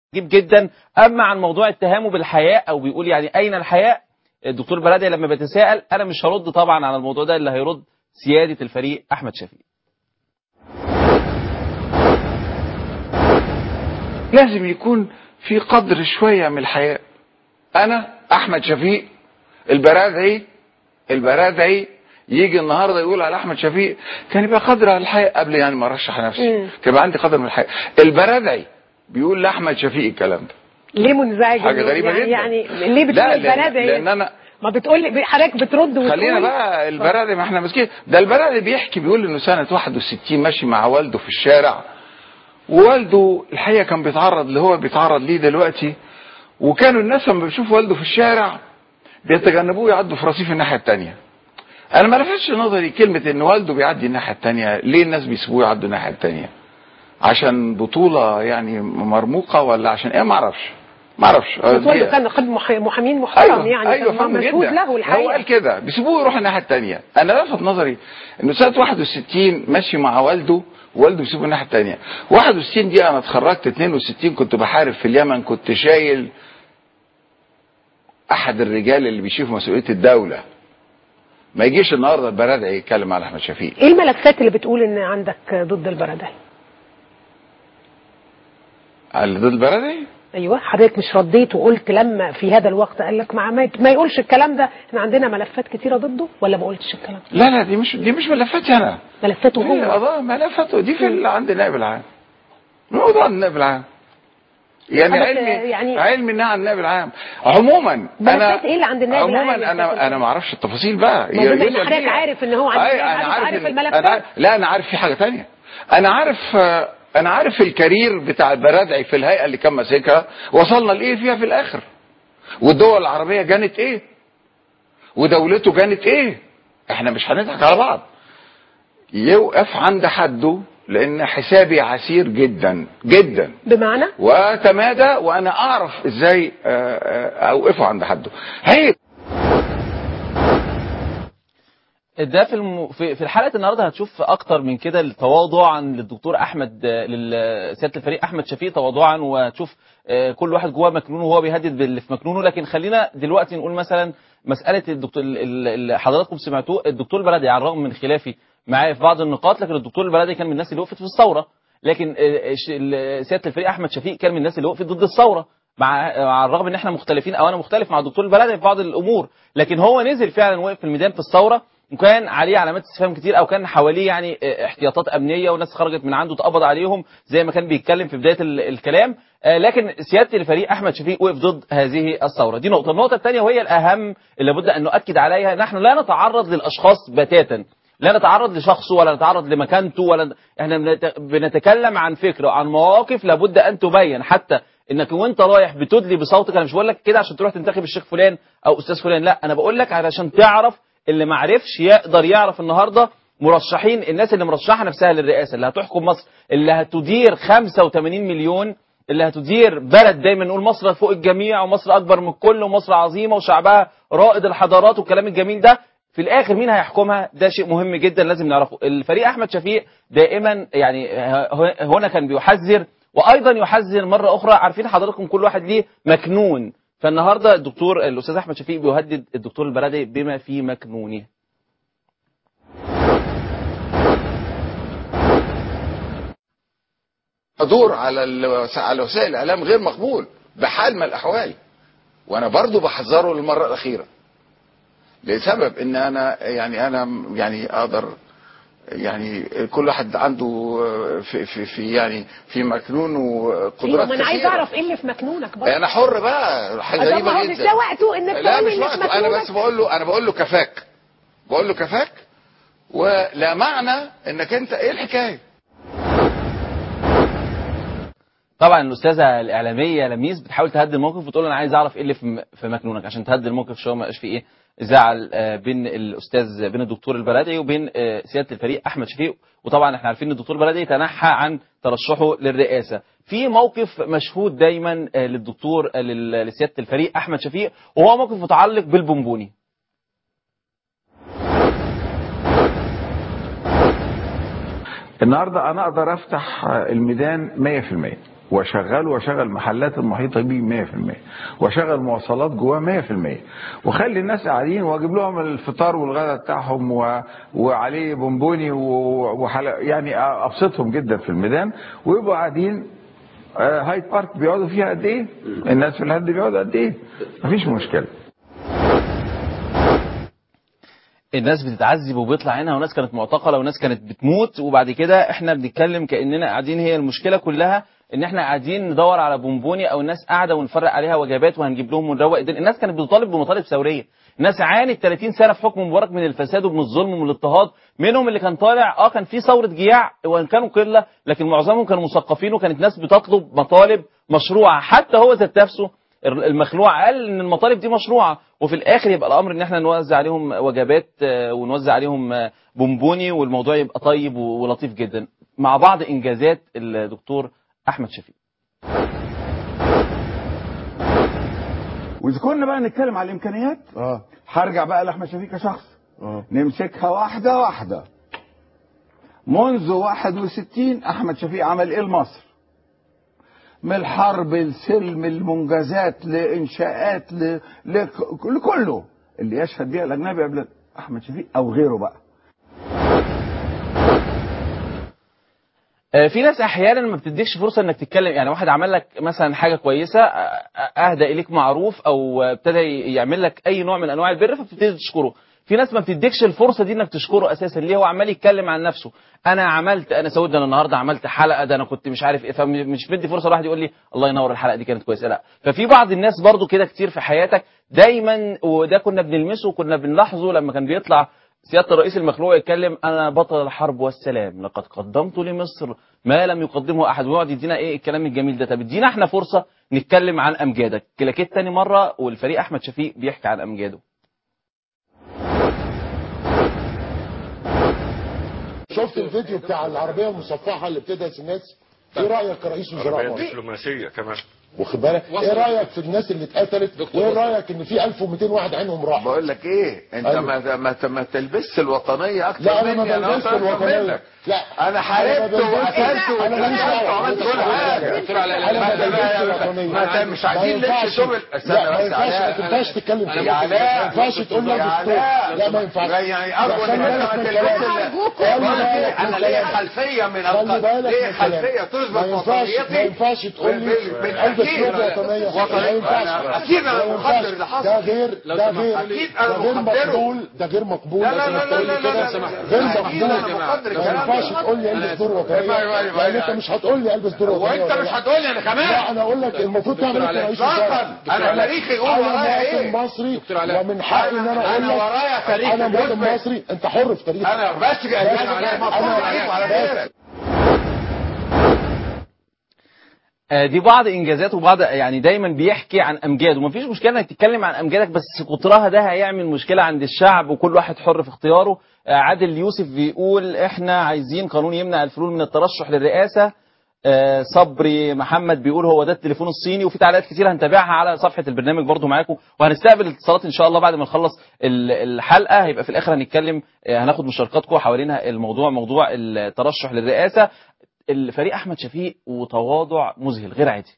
عجيب جدا اما عن موضوع اتهامه بالحياء او بيقول يعني اين الحياء الدكتور بلادي لما بيتساءل انا مش هرد طبعا على الموضوع ده اللي هيرد سياده الفريق احمد شفيق لازم يكون في قدر شوية من الحياء أنا أحمد شفيق البرادعي البرادعي يجي النهارده يقول على احمد شفيق كان يبقى قدر على الحياء قبل يعني ما ارشح نفسي كان يبقى عندي قدر من الحياء البرادعي بيقول لاحمد شفيق الكلام ده ليه منزعج حاجة غريبة يعني جدا. يعني ليه بتقول لا، لأن- البنادق لأن أنا- ما بتقول لي حضرتك بترد وتقول خلينا بقى البرادعي ما احنا ماسكين ده البرادعي بيحكي بيقول انه سنه 61 ماشي مع والده في الشارع ووالده الحقيقه كان بيتعرض اللي هو بيتعرض ليه دلوقتي وكانوا الناس لما بيشوفوا والده في الشارع بيتجنبوه يعدوا في رصيف الناحيه الثانيه انا ما لفتش نظري كلمه ان والده بيعدي الناحيه الثانيه ليه الناس بيسيبوه يعدوا الناحيه الثانيه عشان بطوله يعني مرموقه ولا عشان ايه ما اعرفش ما اعرفش بس والده كان قد مح- محامين محترم يعني ايوه كان فاهم مشهود جدا له هو الحقيقه قال كده بيسيبوه يروح الناحيه الثانيه انا لفت نظري انه سنه 61 ماشي مع والده والده بيسيبه الناحيه الثانيه 61 دي انا اتخرجت 62 كنت بحارب في اليمن كنت شايل احد الرجال اللي بيشوفوا مسؤوليه الدوله ما يجيش النهارده البرادعي يتكلم على احمد شفيق ايه الملفات اللي بتقول ان عندك ضد البرادعي على ضد البرادعي ايوه حضرتك مش رديت وقلت لما في هذا الوقت قال لك ما, ما- ما يقولش الكلام ده احنا عندنا ملفات كتيره ضده ولا ما قلتش الكلام ده لا لا دي مش دي مش ملفاتي انا ملفاته هي هو قضايا ملفاته دي في ال- عند النائب العام موضوع النائب العام يعني بس علمي يعني- يعني علمي انها عن النائب العام عموما ملفات ايه اللي عند النائب عموما العام يا انا أستاذ انا ما اعرفش التفاصيل بقى ما بما إن يسأل حضرتك فيها. عارف إن هو عند أي، النائب انا العام، عارف عارف إن- الملفات؟ أنا عارف- لا انا عارف في حاجه تانية انا عارف آه، انا عارف الكارير بتاع البرادعي في الهيئه اللي كان ماسكها وصلنا لايه فيها في الاخر والدول العربيه جانت ايه ودولته جانت ايه احنا مش هنضحك على بعض يوقف عند حده لان حسابي عسير جدا جدا بمعنى وتمادى وانا اعرف ازاي آه، آه، اوقفه عند حده هي ده في الم... في في الحلقه النهارده هتشوف اكتر من كده تواضعا للدكتور احمد لسياده الفريق احمد شفيق تواضعا وتشوف آه، كل واحد جواه مكنون وهو بيهدد باللي في مكنونه لكن خلينا دلوقتي نقول مثلا مساله الدكتور اللي حضراتكم سمعتوه الدكتور البلدي على الرغم من خلافي معاه في بعض النقاط لكن الدكتور البلدي كان من الناس اللي وقفت في الثوره لكن آه، ش- ال- سياده الفريق احمد شفيق كان من الناس اللي وقفت ضد الثوره مع مع الرغم ان احنا مختلفين او انا مختلف مع الدكتور البلدي في بعض الامور لكن هو نزل فعلا وقف في الميدان في الثوره وكان عليه علامات استفهام كتير او كان حواليه يعني اه، احتياطات امنيه وناس خرجت من عنده تقبض عليهم زي ما كان بيتكلم في بدايه ال- الكلام اه، لكن سياده الفريق احمد شفيق وقف ضد هذه الثوره دي نقطه النقطه الثانيه وهي الاهم اللي لابد ان نؤكد عليها نحن لا نتعرض للاشخاص بتاتا لا نتعرض لشخصه ولا نتعرض لمكانته ولا احنا بنت- بنتكلم عن فكره وعن مواقف لابد ان تبين حتى انك وانت رايح بتدلي بصوتك انا مش بقول لك كده عشان تروح تنتخب الشيخ فلان او استاذ فلان لا انا بقول لك علشان تعرف اللي ما عرفش يقدر يعرف النهارده مرشحين الناس اللي مرشحه نفسها للرئاسه اللي هتحكم مصر اللي هتدير 85 مليون اللي هتدير بلد دايما نقول مصر فوق الجميع ومصر اكبر من الكل ومصر عظيمه وشعبها رائد الحضارات والكلام الجميل ده في الاخر مين هيحكمها ده شيء مهم جدا لازم نعرفه الفريق احمد شفيق دائما يعني ه- هنا كان بيحذر وايضا يحذر مره اخرى عارفين حضراتكم كل واحد ليه مكنون فالنهارده الدكتور الاستاذ احمد شفيق بيهدد الدكتور البلدي بما في مكنونه حضور على الوس- على وسائل الاعلام غير مقبول بحال من الاحوال وانا برضو بحذره للمره الاخيره لسبب ان انا يعني انا يعني اقدر يعني كل واحد عنده في في, في يعني في مكنونه ايوه قدرات ما انا عايز كثيرة. اعرف ايه اللي في مكنونك برضه انا حر بقى حاجه طب ما غريبه هو مش جدا ده وقته انك لا تقول مش اللي في وقته انا مكنونك بس بقول له انا بقول له كفاك بقول له كفاك ولا معنى انك انت ايه الحكايه طبعا الاستاذه الاعلاميه لميس بتحاول تهدي الموقف وتقول انا عايز اعرف ايه اللي في في مكنونك عشان تهدي الموقف شويه ما يبقاش فيه ايه زعل آه، بين الاستاذ بين الدكتور البلدي وبين آه، سياده الفريق احمد شفيق وطبعا احنا عارفين ان الدكتور البلدي تنحى عن ترشحه للرئاسه في موقف مشهود دايما آه، للدكتور آه، لل- لسياده الفريق احمد شفيق وهو موقف متعلق بالبونبوني النهارده انا اقدر افتح الميدان 100% واشغله واشغل محلات المحيطه بيه 100% واشغل مواصلات جواه 100% واخلي الناس قاعدين واجيب لهم الفطار والغداء بتاعهم و... وعليه بونبوني و... وحل... يعني ابسطهم جدا في الميدان ويبقوا قاعدين آه، هايد بارك بيقعدوا فيها قد ايه؟ الناس في الهند بيقعدوا قد ايه؟ مفيش مشكله الناس بتتعذب وبيطلع عينها وناس كانت معتقله وناس كانت بتموت وبعد كده احنا بنتكلم كاننا قاعدين هي المشكله كلها ان احنا قاعدين ندور على بونبوني او الناس قاعده ونفرق عليها وجبات وهنجيب لهم ونروق الدنيا الناس كانت بتطالب بمطالب ثوريه الناس عانت 30 سنه في حكم مبارك من الفساد ومن الظلم ومن الاضطهاد منهم اللي كان طالع اه كان في ثوره جياع وان كانوا قله لكن معظمهم كانوا مثقفين وكانت ناس بتطلب مطالب مشروعه حتى هو ذات نفسه المخلوع قال ان المطالب دي مشروعه وفي الاخر يبقى الامر ان احنا نوزع عليهم وجبات آه، ونوزع عليهم آه، بونبوني والموضوع يبقى طيب و- ولطيف جدا مع بعض انجازات الدكتور احمد شفيق واذا كنا بقى نتكلم على الامكانيات اه هرجع بقى لاحمد شفيق كشخص اه نمسكها واحده واحده منذ 61 احمد شفيق عمل ايه لمصر من الحرب السلم المنجزات لانشاءات ل... لك... لكله اللي يشهد بيها الاجنبي قبل احمد شفيق او غيره بقى آه، في ناس احيانا ما بتديكش فرصه انك تتكلم يعني واحد عمل لك مثلا حاجه كويسه آه، آه، اهدى اليك معروف او آه، ابتدى يعمل لك اي نوع من انواع البر فبتبتدي تشكره في ناس ما بتديكش الفرصه دي انك تشكره اساسا ليه هو عمال يتكلم عن نفسه انا عملت انا سويت ده انا النهارده عملت حلقه ده انا كنت مش عارف ايه فمش مدي فرصه لواحد يقول لي الله ينور الحلقه دي كانت كويسه لا ففي بعض الناس برضو كده كتير في حياتك دايما وده كنا بنلمسه وكنا بنلاحظه لما كان بيطلع سيادة الرئيس المخلوع يتكلم أنا بطل الحرب والسلام لقد قدمت لمصر ما لم يقدمه أحد ويقعد يدينا إيه الكلام الجميل ده طب ادينا إحنا فرصة نتكلم عن أمجادك كلاكيت تاني مرة والفريق أحمد شفيق بيحكي عن أمجاده شفت الفيديو بتاع العربيه المصفحه اللي بتدهس الناس ايه رايك كرئيس وزراء عربية مصر دبلوماسية كمان واخد بالك ايه رايك في الناس اللي اتقتلت وايه رايك ان في 1200 واحد عينهم راح بقول لك ايه انت أيوة. ما ما ما تلبسش الوطنيه اكتر لا انا ما مني انا بلبسش أكتر الوطنيه منك. لا انا حاربت أنا ما بلبسش- وقتلت انا ماليش واتكلمت دعوه وعملت كل حاجه انا ما بلبسش الوطنيه ما انت مش عايزين ما ينفعش- لبس شغل لا ما ينفعش ما تنفعش تتكلم كده يا علاء ما ينفعش تقول لي يا دستور علاء لا ما ينفعش يعني اقوى خلي ان انت بالك ما من كلامي. تلبسش خلي بقول لك بالك إيه، من انا ليا كلامي. خلفيه من خلي الق- بالك ليا من كلامي. خلفيه ما تثبت ينفعش ما قضيتي ينفعش تقول لي بال- البس بالأكيد. لوب وطنيه ما وطنية. ينفعش أنا- أكيد أنا ما مقدر ينفعش. اللي حصل. ده غير ده غير أكيد أنا ده غير مقدره. مقبول ده غير مقبول لا لا لازم لا تقول لا لي لا كده لا لا. غير أكيد أنا مقبول مقدر ما الكلام ينفعش ده. تقول لي البس دور وطنيه أيوة، أيوة، أيوة، لان انت أيوة. مش هتقول لي البس دور وطنيه وانت ولا مش لا. هتقول لي انا كمان لا انا اقول لك المفروض تعمل ايه كرئيس وزراء اطلاقا انا تاريخي يقول انا ورايا ايه مواطن مصري ومن حقي ان انا اقول أنا لك ورايا تاريخ انا مواطن مثبت. مصري انت حر في تاريخك انا بس بس انا مفروض عليك وعلى غيرك آه، دي بعض انجازات وبعض يعني دايما بيحكي عن امجاده ومفيش مشكله انك تتكلم عن امجادك بس كترها ده هيعمل مشكله عند الشعب وكل واحد حر في اختياره آه، عادل يوسف بيقول احنا عايزين قانون يمنع الفلول من الترشح للرئاسه آه، صبري محمد بيقول هو ده التليفون الصيني وفي تعليقات كتير هنتابعها على صفحه البرنامج برضو معاكم وهنستقبل اتصالات ان شاء الله بعد ما نخلص ال- الحلقه هيبقى في الاخر هنتكلم آه، هناخد مشاركاتكم حوالين الموضوع موضوع الترشح للرئاسه الفريق احمد شفيق وتواضع مذهل غير عادي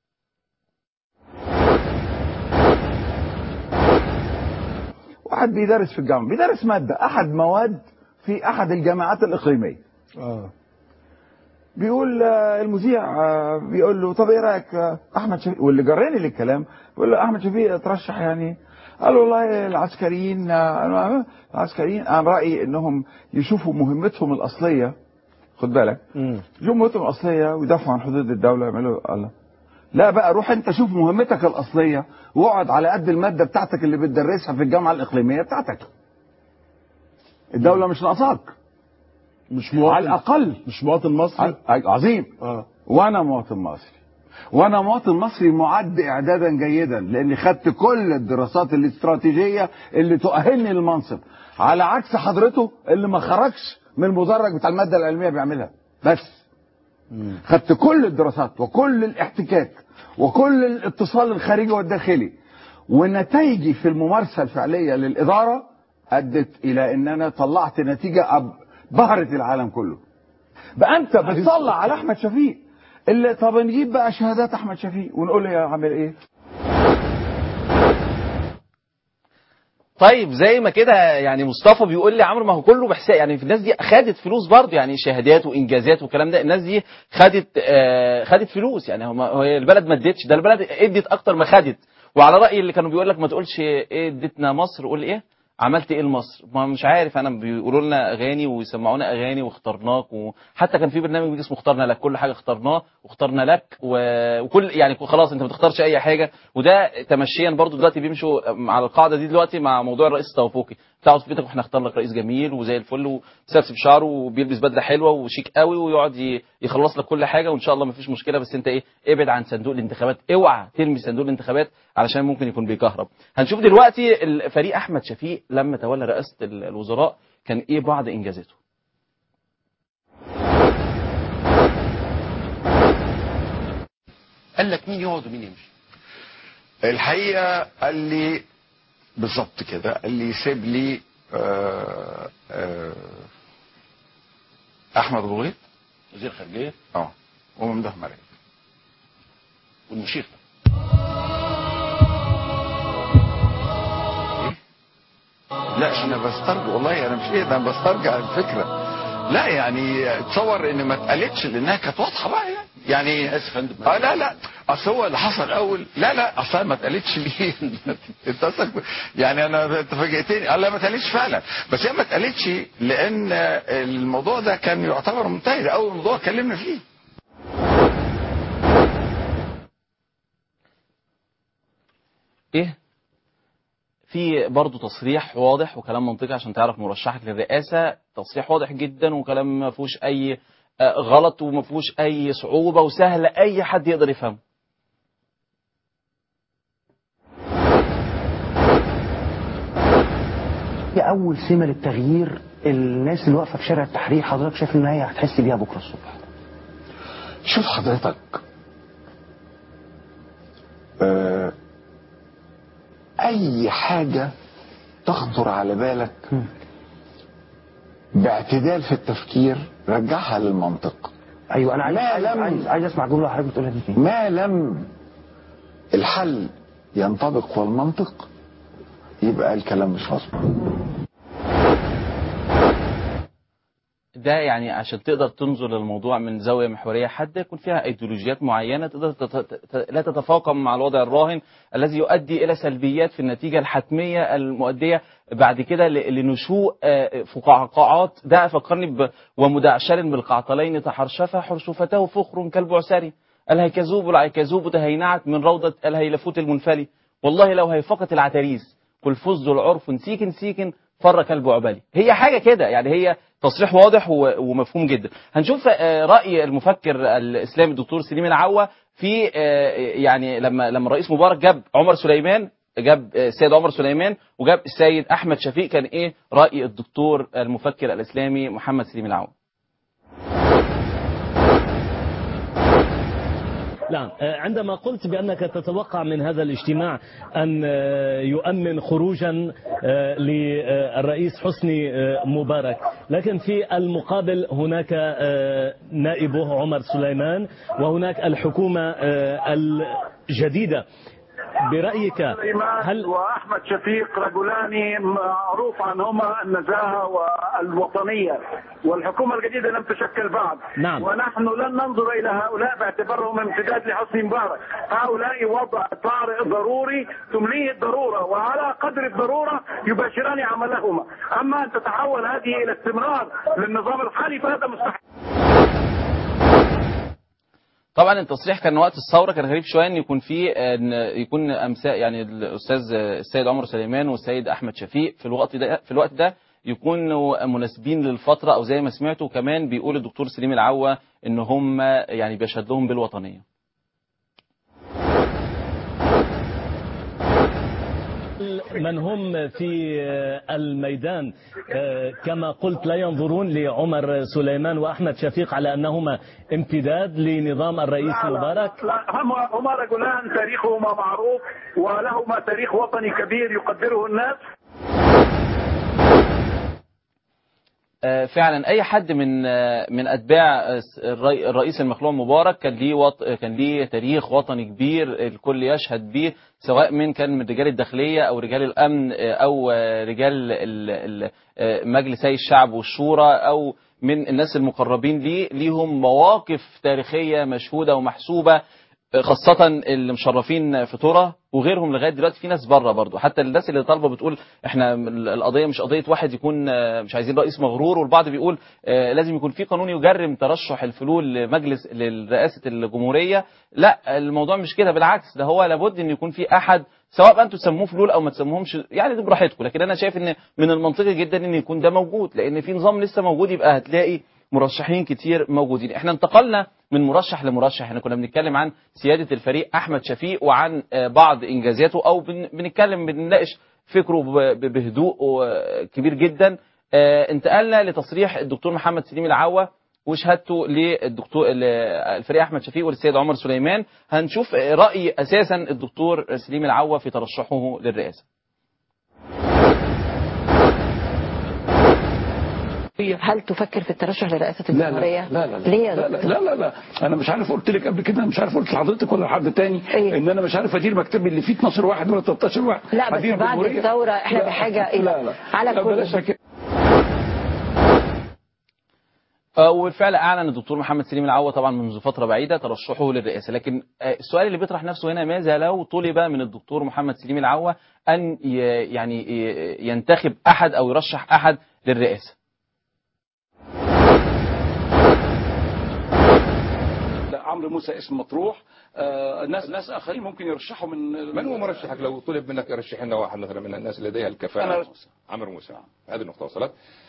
واحد بيدرس في الجامعه بيدرس ماده احد مواد في احد الجامعات الاقليميه اه بيقول آه، المذيع آه، بيقول له طب ايه رايك آه، احمد شفيق واللي جراني للكلام بيقول له احمد شفيق ترشح يعني قال والله العسكريين آه، أنا- العسكريين انا رايي انهم يشوفوا مهمتهم الاصليه خد بالك يشوفوا مهمتهم الاصليه ويدافعوا عن حدود الدوله يعملوا الله لا بقى روح انت شوف مهمتك الاصليه واقعد على قد الماده بتاعتك اللي بتدرسها في الجامعه الاقليميه بتاعتك الدوله مش ناقصاك مش على مواطن الاقل مش مواطن مصري ع- عظيم اه وانا مواطن مصري وانا مواطن مصري معد اعدادا جيدا لاني خدت كل الدراسات الاستراتيجيه اللي تؤهلني للمنصب على عكس حضرته اللي ما خرجش من المدرج بتاع الماده العلميه بيعملها بس خدت كل الدراسات وكل الاحتكاك وكل الاتصال الخارجي والداخلي ونتائجي في الممارسه الفعليه للاداره ادت الى ان انا طلعت نتيجه أب- بهرت العالم كله بقى انت بتطلع على احمد شفيق اللي طب نجيب بقى شهادات احمد شفيق ونقول له يا عامل ايه طيب زي ما كده يعني مصطفى بيقول لي عمرو ما هو كله بحساب يعني الناس دي خدت فلوس برضه يعني شهادات وانجازات والكلام ده الناس دي خدت آه خدت فلوس يعني هم هي البلد ما ادتش ده البلد ادت اكتر ما خدت وعلى راي اللي كانوا بيقول لك ما تقولش ايه ادتنا مصر قول ايه عملت ايه لمصر ما مش عارف انا بيقولوا لنا اغاني ويسمعونا اغاني واخترناك وحتى كان في برنامج اسمه اخترنا لك كل حاجه اخترناه واخترنا لك و- وكل يعني خلاص انت ما تختارش اي حاجه وده تمشيا برضو دلوقتي بيمشوا على القاعده دي دلوقتي مع موضوع الرئيس التوافقي تقعد في بيتك واحنا اختار لك رئيس جميل وزي الفل وسرسب شعره وبيلبس بدله حلوه وشيك قوي ويقعد ي- يخلص لك كل حاجه وان شاء الله ما فيش مشكله بس انت ايه ابعد عن صندوق الانتخابات اوعى ترمي صندوق الانتخابات علشان ممكن يكون بيكهرب هنشوف دلوقتي الفريق احمد شفيق لما تولى رئاسه ال- الوزراء كان ايه بعض انجازاته قال لك مين يقعد ومين يمشي الحقيقه قال لي بالظبط كده قال لي سيب لي آه آه احمد ابو غيط وزير خارجيه اه وممدوح مرعي والمشير لا انا بسترجع والله انا مش ايه ده انا بسترجع الفكره لا يعني تصور ان ما اتقالتش لانها كانت واضحه بقى يعني يعني اسف يا فندم اه لا لا اصل هو اللي حصل اول لا لا اصل ما اتقالتش ليه انت اصلك يعني انا انت فاجئتني اه لا ما اتقالتش فعلا بس هي ما اتقالتش لان الموضوع ده كان يعتبر منتهي ده اول موضوع اتكلمنا فيه ايه في برضه تصريح واضح وكلام منطقي عشان تعرف مرشحك للرئاسه تصريح واضح جدا وكلام ما فيهوش اي آه، غلط وما فيهوش اي صعوبه وسهل اي حد يقدر يفهمه هي اول سمه للتغيير الناس اللي واقفه في شارع التحرير حضرتك شايف ان هي هتحس بيها بكره الصبح شوف حضرتك آه اي حاجة تخطر على بالك باعتدال في التفكير رجعها للمنطق ايوه انا عايز ما عايز, لم- عايز, عايز اسمع جمله حضرتك بتقولها دي تاني ما لم الحل ينطبق والمنطق يبقى الكلام مش مظبوط ده يعني عشان تقدر تنظر للموضوع من زاويه محوريه حاده يكون فيها ايديولوجيات معينه تقدر تت... تت- لا تتفاقم مع الوضع الراهن الذي يؤدي الى سلبيات في النتيجه الحتميه المؤديه بعد كده ل- لنشوء آه، فقاعات ده فكرني ب... ومدعشر بالقعطلين تحرشفا حرشفته فخر كالبعسري الهيكذوب العيكذوب تهينعت من روضة الهيلفوت المنفلي والله لو هيفقت العتريس قل فز العرف سيكن سيكن فر كلب عبالي هي حاجة كده يعني هي تصريح واضح و- ومفهوم جدا هنشوف آه، رأي المفكر الإسلامي الدكتور سليم العوة في آه، يعني لما لما الرئيس مبارك جاب عمر سليمان جاب آه، السيد عمر سليمان وجاب السيد أحمد شفيق كان إيه رأي الدكتور المفكر الإسلامي محمد سليم العوة نعم آه، عندما قلت بأنك تتوقع من هذا الاجتماع أن آه، يؤمن خروجا آه، للرئيس حسني آه، مبارك لكن في المقابل هناك آه، نائبه عمر سليمان وهناك الحكومة آه، الجديدة برأيك هل واحمد شفيق رجلان معروف عنهما النزاهه والوطنيه والحكومه الجديده لم تشكل بعد نعم. ونحن لن ننظر الى هؤلاء باعتبارهم امتداد لحسني مبارك هؤلاء وضع طارئ ضروري تمليه الضروره وعلى قدر الضروره يباشران عملهما اما ان تتحول هذه الى استمرار للنظام الحالي فهذا مستحيل طبعا التصريح كان وقت الثوره كان غريب شويه ان يكون في ان يكون امثال يعني الاستاذ السيد عمر سليمان والسيد احمد شفيق في الوقت ده في الوقت ده يكونوا مناسبين للفتره او زي ما سمعتوا كمان بيقول الدكتور سليم العوه ان هم يعني بيشهد لهم بالوطنيه من هم في آه، الميدان آه، كما قلت لا ينظرون لعمر سليمان وأحمد شفيق على أنهما امتداد لنظام الرئيس مبارك لا هما هما رجلان تاريخهما معروف ولهما تاريخ وطني كبير يقدره الناس آه، فعلا اي حد من آه، من اتباع آه، الرئي- الرئيس المخلوع مبارك كان ليه وط... كان ليه تاريخ وطني كبير الكل يشهد به سواء من كان من رجال الداخليه او رجال الامن آه، او آه، رجال ال- ال- آه، مجلسي الشعب والشورى او من الناس المقربين ليه ليهم مواقف تاريخيه مشهوده ومحسوبه خاصة اللي مشرفين في تورا وغيرهم لغاية دلوقتي في ناس بره برضو حتى الناس اللي طالبة بتقول احنا القضية مش قضية واحد يكون آه، مش عايزين رئيس مغرور والبعض بيقول آه، لازم يكون في قانون يجرم ترشح الفلول لمجلس لرئاسة الجمهورية لا الموضوع مش كده بالعكس ده هو لابد ان يكون في احد سواء بقى انتوا تسموه فلول او ما تسموهمش يعني دي براحتكم لكن انا شايف ان من المنطقي جدا ان يكون ده موجود لان في نظام لسه موجود يبقى هتلاقي مرشحين كتير موجودين احنا انتقلنا من مرشح لمرشح احنا كنا بنتكلم عن سيادة الفريق احمد شفيق وعن آه، بعض انجازاته او بن- بنتكلم بنناقش فكره ب- ب- بهدوء آه، كبير جدا آه، انتقلنا لتصريح الدكتور محمد سليم العوة وشهادته للدكتور الفريق احمد شفيق والسيد عمر سليمان هنشوف آه، راي اساسا الدكتور سليم العوة في ترشحه للرئاسه هل تفكر في الترشح لرئاسة لا لا الجمهورية؟ لا لا لا ليه يا لا دكتور؟ لا لا لا انا مش عارف قلت لك قبل كده أنا مش عارف قلت لحضرتك ولا لحد تاني ان انا مش عارف ادير مكتبي اللي فيه 12 واحد ولا 13 واحد لا بس هدير بعد جمهورية. الثورة احنا لا، بحاجة إلى لا لا على لا كل بلاش كده آه، وبالفعل اعلن الدكتور محمد سليم العوة طبعا منذ فتره بعيده ترشحه للرئاسه لكن آه، السؤال اللي بيطرح نفسه هنا ماذا لو طلب من الدكتور محمد سليم العوة ان ي- يعني ي- ينتخب احد او يرشح احد للرئاسه لا عمرو موسى اسم مطروح آه ناس ناس اخرين ممكن يرشحوا من من هو مرشحك لو طلب منك يرشح لنا واحد مثلا من الناس اللي لديها الكفاءة أنا عمرو موسى هذه النقطة وصلت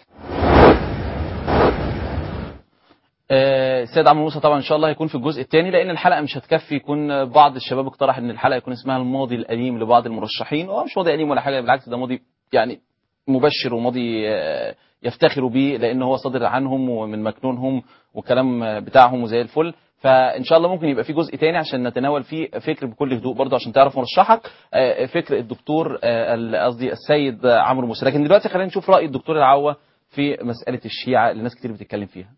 آه، السيد عمرو موسى طبعا ان شاء الله هيكون في الجزء الثاني لان الحلقه مش هتكفي يكون بعض الشباب اقترح ان الحلقه يكون اسمها الماضي الاليم لبعض المرشحين هو مش ماضي اليم ولا حاجه بالعكس ده ماضي يعني مبشر وماضي آه، يفتخروا بيه لان هو صادر عنهم ومن مكنونهم وكلام آه، بتاعهم وزي الفل فان شاء الله ممكن يبقى في جزء تاني عشان نتناول فيه فكر بكل هدوء برضه عشان تعرف مرشحك آه، فكر الدكتور آه، ال- قصدي السيد آه، عمرو موسى لكن دلوقتي خلينا نشوف راي الدكتور العوة في مساله الشيعه اللي ناس كتير بتتكلم فيها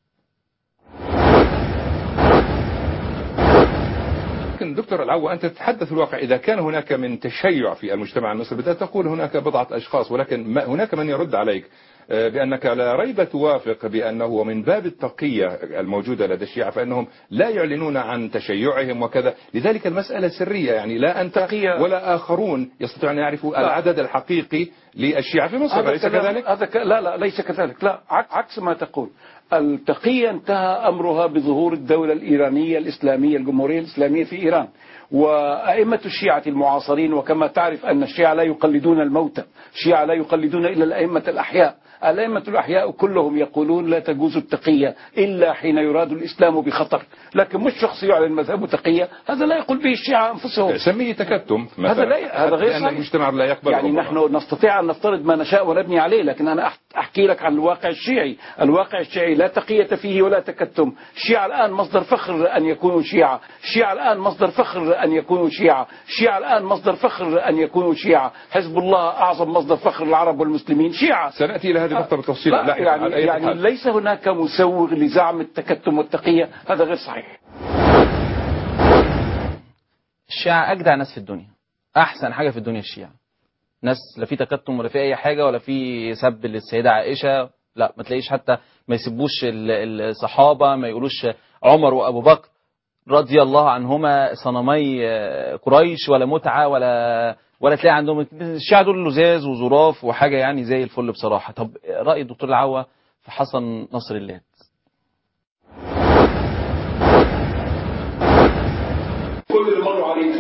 لكن دكتور العوة أنت تتحدث في الواقع إذا كان هناك من تشيع في المجتمع المصري بدأت تقول هناك بضعة أشخاص ولكن ما هناك من يرد عليك آه، بأنك لا ريب توافق بأنه من باب التقية الموجودة لدى الشيعة فإنهم لا يعلنون عن تشيعهم وكذا لذلك المسألة سرية يعني لا أنت ولا آخرون يستطيعون أن يعرفوا العدد الحقيقي للشيعة في مصر هذا أليس كلام- كذلك؟ هذا ك... لا لا ليس كذلك لا عك- عكس ما تقول التقية انتهى أمرها بظهور الدولة الإيرانية الإسلامية الجمهورية الإسلامية في إيران وأئمة الشيعة المعاصرين وكما تعرف أن الشيعة لا يقلدون الموتى الشيعة لا يقلدون إلا الأئمة الأحياء الأئمة الأحياء كلهم يقولون لا تجوز التقية إلا حين يراد الإسلام بخطر لكن مش شخص يعلن مذهبه تقية هذا لا يقول به الشيعة أنفسهم سميه تكتم مثلا هذا لا هذا غير لأن صحيح المجتمع لا يقبل يعني ربما. نحن نستطيع أن نفترض ما نشاء ونبني عليه لكن أنا أح- أحكي لك عن الواقع الشيعي الواقع الشيعي لا تقية فيه ولا تكتم الشيعة الآن مصدر فخر أن يكونوا شيعة الشيعة الآن مصدر فخر أن يكونوا شيعة الشيعة الآن مصدر فخر أن يكونوا شيعة حزب الله أعظم مصدر فخر للعرب والمسلمين شيعة سنأتي إلى هذه النقطة بالتفصيل لا لاحقا يعني, على أي يعني حال. ليس هناك مسوغ لزعم التكتم والتقية هذا غير صحيح الشيعة أجدع ناس في الدنيا أحسن حاجة في الدنيا الشيعة ناس لا في تكتم ولا في أي حاجة ولا في سب للسيدة عائشة لا ما تلاقيش حتى ما يسبوش ال- الصحابة ما يقولوش عمر وأبو بكر رضي الله عنهما صنمي آه، قريش ولا متعة ولا ولا تلاقي عندهم الشيعة دول لزاز وظراف وحاجة يعني زي الفل بصراحة طب رأي الدكتور العوة في حسن نصر الله كل اللي مروا علينا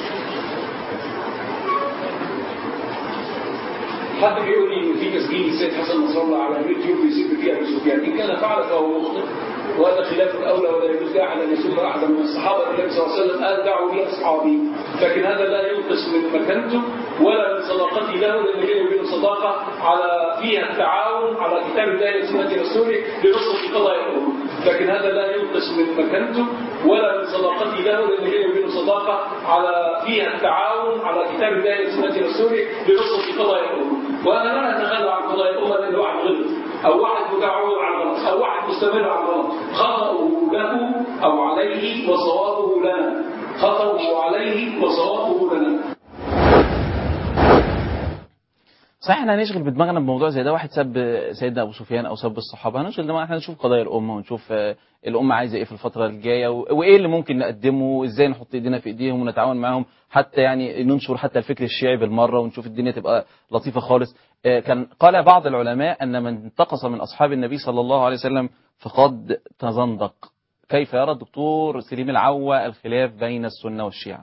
حد بيقول لي ان في تسجيل السيد حسن نصر الله على اليوتيوب يسب فيه ابو سفيان ان كان فعل فهو مخطئ وهذا خلاف الاولى ولا يجوز لاحد ان يسب احدا من الصحابه النبي صلى الله عليه وسلم قال دعوا لي اصحابي لكن هذا لا ينقص من مكانته ولا من صداقتي له لان بيني وبينه صداقه على فيها التعاون على كتاب الله وسنه رسوله لنصره قضايا الامه لكن هذا لا ينقص من مكانته ولا من صداقتي له لان بيني وبينه صداقه على فيها التعاون على كتاب الله وسنه رسوله لنصره قضايا الامه وانا لا اتخلى عن قضايا الامه لان واحد غلط او واحد متعود على الغلط او واحد مستمر على الغلط خطأه له او عليه وصوابه لنا خطأه عليه وصوابه لنا صحيح احنا هنشغل بدماغنا بموضوع زي ده واحد سب سيدنا ابو سفيان او سب الصحابه هنشغل دماغنا احنا نشوف قضايا الامه ونشوف آه، الامه عايزه ايه في الفتره الجايه و- وايه اللي ممكن نقدمه وازاي نحط ايدينا في ايديهم ونتعاون معاهم حتى يعني ننشر حتى الفكر الشيعي بالمره ونشوف الدنيا تبقى لطيفه خالص آه، كان قال بعض العلماء ان من انتقص من اصحاب النبي صلى الله عليه وسلم فقد تزندق كيف يرى الدكتور سليم العوة الخلاف بين السنه والشيعه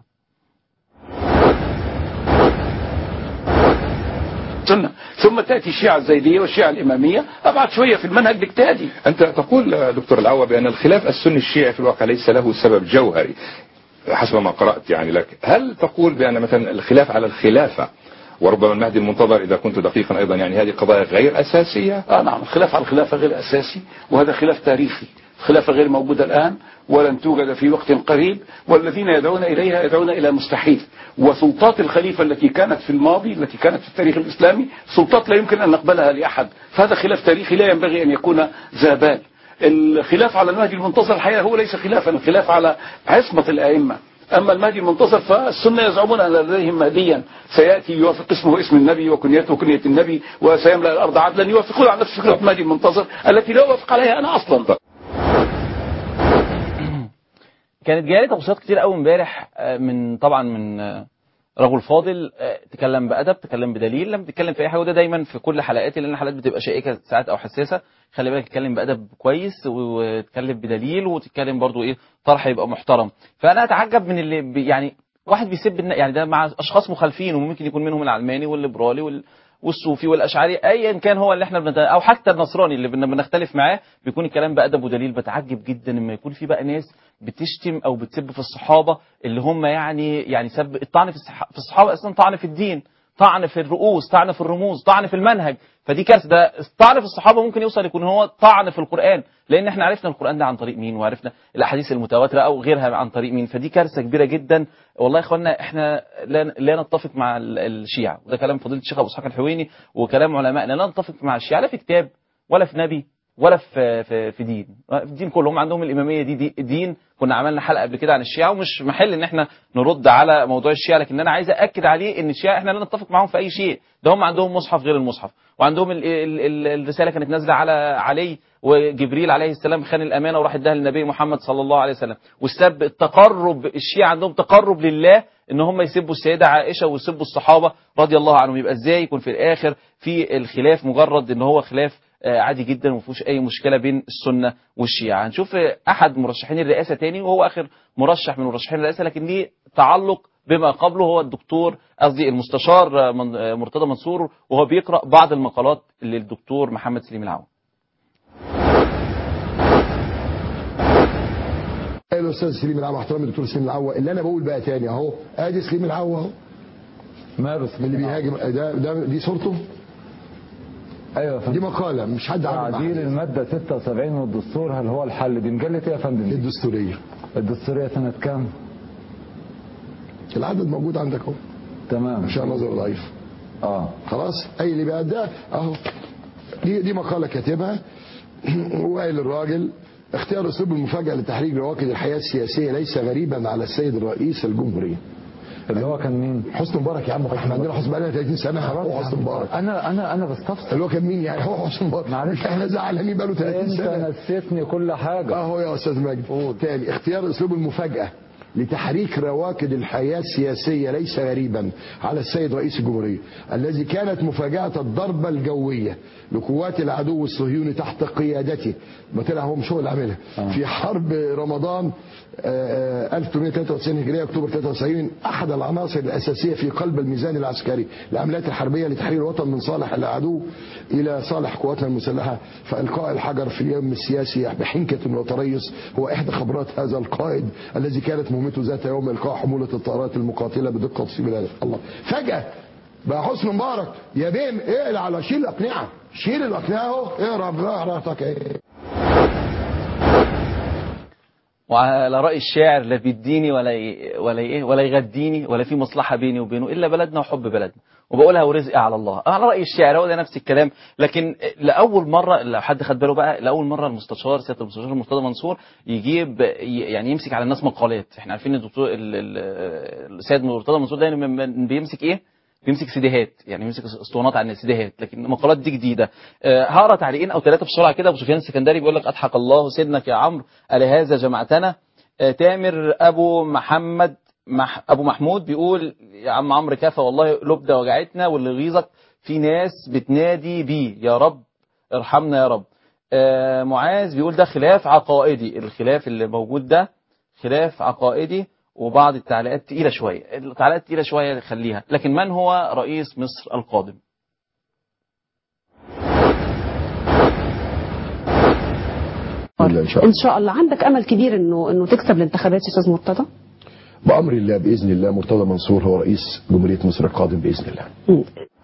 سنة ثم تأتي الشيعة الزيدية والشيعة الإمامية أبعد شوية في المنهج الاجتهادي أنت تقول آه، دكتور العوة بأن الخلاف السني الشيعي في الواقع ليس له سبب جوهري حسب ما قرأت يعني لك هل تقول بأن مثلا الخلاف على الخلافة وربما المهدي المنتظر إذا كنت دقيقا أيضا يعني هذه قضايا غير أساسية آه نعم الخلاف على الخلافة غير أساسي وهذا خلاف تاريخي الخلافة غير موجودة الآن ولن توجد في وقت قريب والذين يدعون إليها يدعون إلى مستحيل وسلطات الخليفة التي كانت في الماضي التي كانت في التاريخ الإسلامي سلطات لا يمكن أن نقبلها لأحد فهذا خلاف تاريخي لا ينبغي أن يكون ذا بال الخلاف على المهدي المنتظر الحقيقة هو ليس خلافا الخلاف على عصمة الأئمة أما المهدي المنتصر فالسنة يزعمون أن لديهم مهديا سيأتي يوافق اسمه اسم النبي وكنيته كنية النبي وسيملأ الأرض عدلا يوافقون على نفس فكرة المهدي المنتصر التي لا أوافق عليها أنا أصلا كانت جايه لي توصيات كتير قوي امبارح آه، من طبعا من آه، رجل فاضل آه، تكلم بادب تكلم بدليل لما تتكلم في اي حاجه وده دايما في كل حلقاتي لان الحلقات بتبقى شائكه ساعات او حساسه خلي بالك تتكلم بادب كويس و- وتتكلم بدليل وتتكلم برضو ايه طرح يبقى محترم فانا اتعجب من اللي بي يعني واحد بيسب النا- يعني ده مع اشخاص مخالفين وممكن يكون منهم العلماني والليبرالي وال والصوفي والاشعري ايا كان هو اللي احنا بنت... او حتى النصراني اللي بن- بنختلف معاه بيكون الكلام بادب ودليل بتعجب جدا لما يكون في بقى ناس بتشتم او بتسب في الصحابه اللي هم يعني يعني سب الطعن في الصح... في الصحابه اصلا طعن في الدين طعن في الرؤوس طعن في الرموز طعن في المنهج فدي كارثه ده الطعن في الصحابه ممكن يوصل يكون هو طعن في القران لان احنا عرفنا القران ده عن طريق مين وعرفنا الاحاديث المتواتره او غيرها عن طريق مين فدي كارثه كبيره جدا والله يا اخوانا احنا لا, لا نتفق مع ال- الشيعه وده كلام فضيله الشيخ ابو اسحاق الحويني وكلام علمائنا لا نتفق مع الشيعه لا في كتاب ولا في نبي ولا في في, في دين في الدين كلهم عندهم الاماميه دي, دي دين كنا عملنا حلقه قبل كده عن الشيعه ومش محل ان احنا نرد على موضوع الشيعه لكن انا عايز اكد عليه ان الشيعه احنا لا نتفق معاهم في اي شيء ده هم عندهم مصحف غير المصحف وعندهم ال ال ال الرساله كانت نازله على علي وجبريل عليه السلام خان الامانه وراح اداها للنبي محمد صلى الله عليه وسلم والسب التقرب الشيعه عندهم تقرب لله ان هم يسبوا السيده عائشه ويسبوا الصحابه رضي الله عنهم يبقى ازاي يكون في الاخر في الخلاف مجرد ان هو خلاف آه، عادي جدا وما فيهوش اي مشكله بين السنه والشيعه هنشوف آه، احد مرشحين الرئاسه تاني وهو اخر مرشح من مرشحين الرئاسه لكن ليه تعلق بما قبله هو الدكتور قصدي المستشار آه، من- آه، مرتضى منصور وهو بيقرا بعض المقالات للدكتور محمد سليم العون الاستاذ سليم العوا احترامي الدكتور سليم العوا اللي انا بقول بقى تاني اهو ادي سليم العوا اهو ماله من اللي بيهاجم ده ده دي صورته ايوه دي مقاله مش حد عامل تعديل الماده 76 من الدستور هل هو الحل دي مجله ايه يا فندم الدستوريه الدستوريه سنه كام العدد موجود عندك اهو تمام ان شاء الله نظر ضعيف اه خلاص اي اللي بقى ده اهو دي دي مقاله كاتبها وقايل الراجل اختيار اسلوب المفاجاه لتحريك رواكد الحياه السياسيه ليس غريبا على السيد الرئيس الجمهوريه اللي هو كان مين؟ حسني مبارك يا عم احنا عندنا حسني بقى لنا 30 سنه خلاص هو حسني مبارك انا انا انا بستفسر اللي هو كان مين يعني هو حسني مبارك معلش احنا زعلانين بقى له 30 سنه انت نسيتني كل حاجه اهو يا استاذ مجدي تاني اختيار اسلوب المفاجاه لتحريك رواكد الحياة السياسية ليس غريبا على السيد رئيس الجمهورية الذي كانت مفاجأة الضربة الجوية لقوات العدو الصهيوني تحت قيادته ما طلع هو مش هو اللي عاملها في حرب رمضان آه، آه، 1893 هجرية أكتوبر 93 أحد العناصر الأساسية في قلب الميزان العسكري العمليات الحربية لتحرير الوطن من صالح العدو إلى صالح قواتنا المسلحة فإلقاء الحجر في اليوم السياسي بحنكة وتريث هو إحدى خبرات هذا القائد الذي كانت مهمته ذات يوم إلقاء حمولة الطائرات المقاتلة بدقة تصيب الهدف الله فجأة بقى حسني مبارك يا بيم اقلع على شيل الأقنعة شيل الأقنعة اهو اقرا براحتك ايه وعلى رأي الشاعر لا بيديني ولا ي... ولا ايه ولا يغديني ولا في مصلحة بيني وبينه إلا بلدنا وحب بلدنا وبقولها ورزقي على الله على رأي الشاعر هو ده نفس الكلام لكن لأول مرة لو حد خد باله بقى لأول مرة المستشار سيادة المستشار مرتضى منصور يجيب ي- يعني يمسك على الناس مقالات احنا عارفين ان الدكتور ال- ال- السيد مرتضى منصور دايما من- من- بيمسك ايه بيمسك سيديهات يعني بيمسك اسطوانات عن السيديهات لكن المقالات دي جديده آه، هقرا تعليقين او ثلاثه بسرعه كده ابو سفيان السكندري بيقول لك اضحك الله سيدنك يا عمرو الهذا جمعتنا آه، تامر ابو محمد مح ابو محمود بيقول يا عم عمرو كفى والله لبده وجعتنا واللي يغيظك في ناس بتنادي بيه يا رب ارحمنا يا رب آه، معاذ بيقول ده خلاف عقائدي الخلاف اللي موجود ده خلاف عقائدي وبعض التعليقات تقيلة شوية التعليقات تقيلة شوية خليها لكن من هو رئيس مصر القادم إن شاء ان الله شاء الله عندك امل كبير انه انه تكسب الانتخابات يا استاذ مرتضى بأمر الله بإذن الله مرتضى منصور هو رئيس جمهورية مصر القادم بإذن الله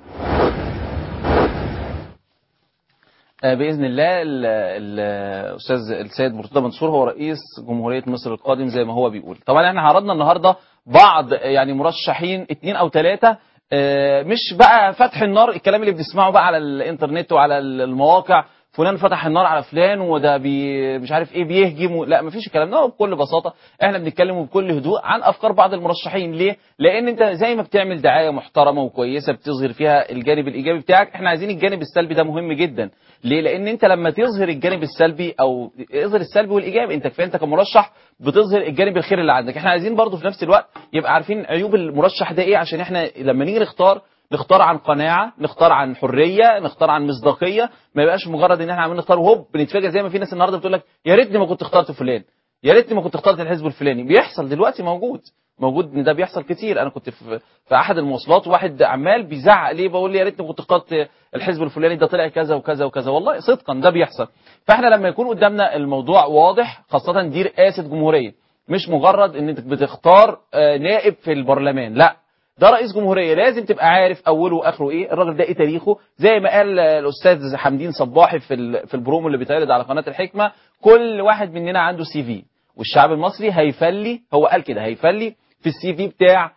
آه، بإذن الله ال- ال- الأستاذ السيد مرتضى منصور هو رئيس جمهورية مصر القادم زي ما هو بيقول طبعا احنا عرضنا النهاردة بعض يعني مرشحين اتنين أو ثلاثة مش بقى فتح النار الكلام اللي بنسمعه بقى على الانترنت وعلى المواقع فلان فتح النار على فلان وده بي مش عارف ايه بيهجم و... لا مفيش الكلام ده هو بكل بساطه احنا بنتكلم بكل هدوء عن افكار بعض المرشحين ليه؟ لان انت زي ما بتعمل دعايه محترمه وكويسه بتظهر فيها الجانب الايجابي بتاعك احنا عايزين الجانب السلبي ده مهم جدا ليه؟ لان انت لما تظهر الجانب السلبي او اظهر السلبي والايجابي انت كفايه انت كمرشح بتظهر الجانب الخير اللي عندك احنا عايزين برضو في نفس الوقت يبقى عارفين عيوب المرشح ده ايه عشان احنا لما نيجي نختار نختار عن قناعه نختار عن حريه نختار عن مصداقيه ما يبقاش مجرد ان احنا عمالين نختار وهوب بنتفاجئ زي ما في ناس النهارده بتقول لك يا ريتني ما كنت اخترت فلان يا ريتني ما كنت اخترت الحزب الفلاني بيحصل دلوقتي موجود موجود ان ده بيحصل كتير انا كنت في في احد المواصلات واحد عمال بيزعق ليه بقول لي يا ريتني كنت اخترت الحزب الفلاني ده طلع كذا وكذا وكذا والله صدقا ده بيحصل فاحنا لما يكون قدامنا الموضوع واضح خاصه دي رئاسه جمهوريه مش مجرد ان انت بتختار آه، نائب في البرلمان لا ده رئيس جمهوريه لازم تبقى عارف اوله واخره ايه الراجل ده ايه تاريخه زي ما قال آه، الاستاذ حمدين صباحي في ال- في البرومو اللي بيتعرض على قناه الحكمه كل واحد مننا عنده سي في والشعب المصري هيفلي هو قال كده هيفلي في السي في بتاع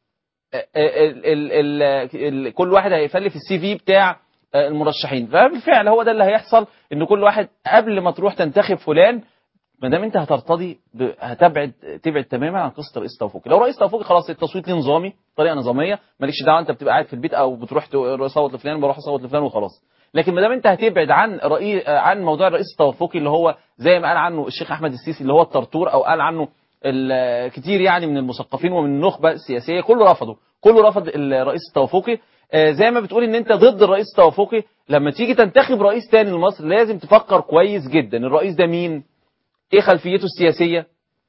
ال ال ال ال كل واحد هيفلي في السي في بتاع المرشحين فبالفعل هو ده اللي هيحصل ان كل واحد قبل ما تروح تنتخب فلان ما دام انت هترتضي ب- هتبعد تبعد تماما عن قصه رئيس توافقي لو رئيس توافقي خلاص التصويت ليه نظامي طريقه نظاميه مالكش دعوه انت بتبقى قاعد في البيت او بتروح تصوت لفلان بروح اصوت لفلان وخلاص لكن ما دام انت هتبعد عن رئيس عن موضوع الرئيس التوافقي اللي هو زي ما قال عنه الشيخ احمد السيسي اللي هو الطرطور او قال عنه ال- كتير يعني من المثقفين ومن النخبه السياسيه كله رفضه كله رفض الرئيس التوافقي آه، زي ما بتقول ان انت ضد الرئيس التوافقي لما تيجي تنتخب رئيس تاني لمصر لازم تفكر كويس جدا الرئيس ده مين ايه خلفيته السياسيه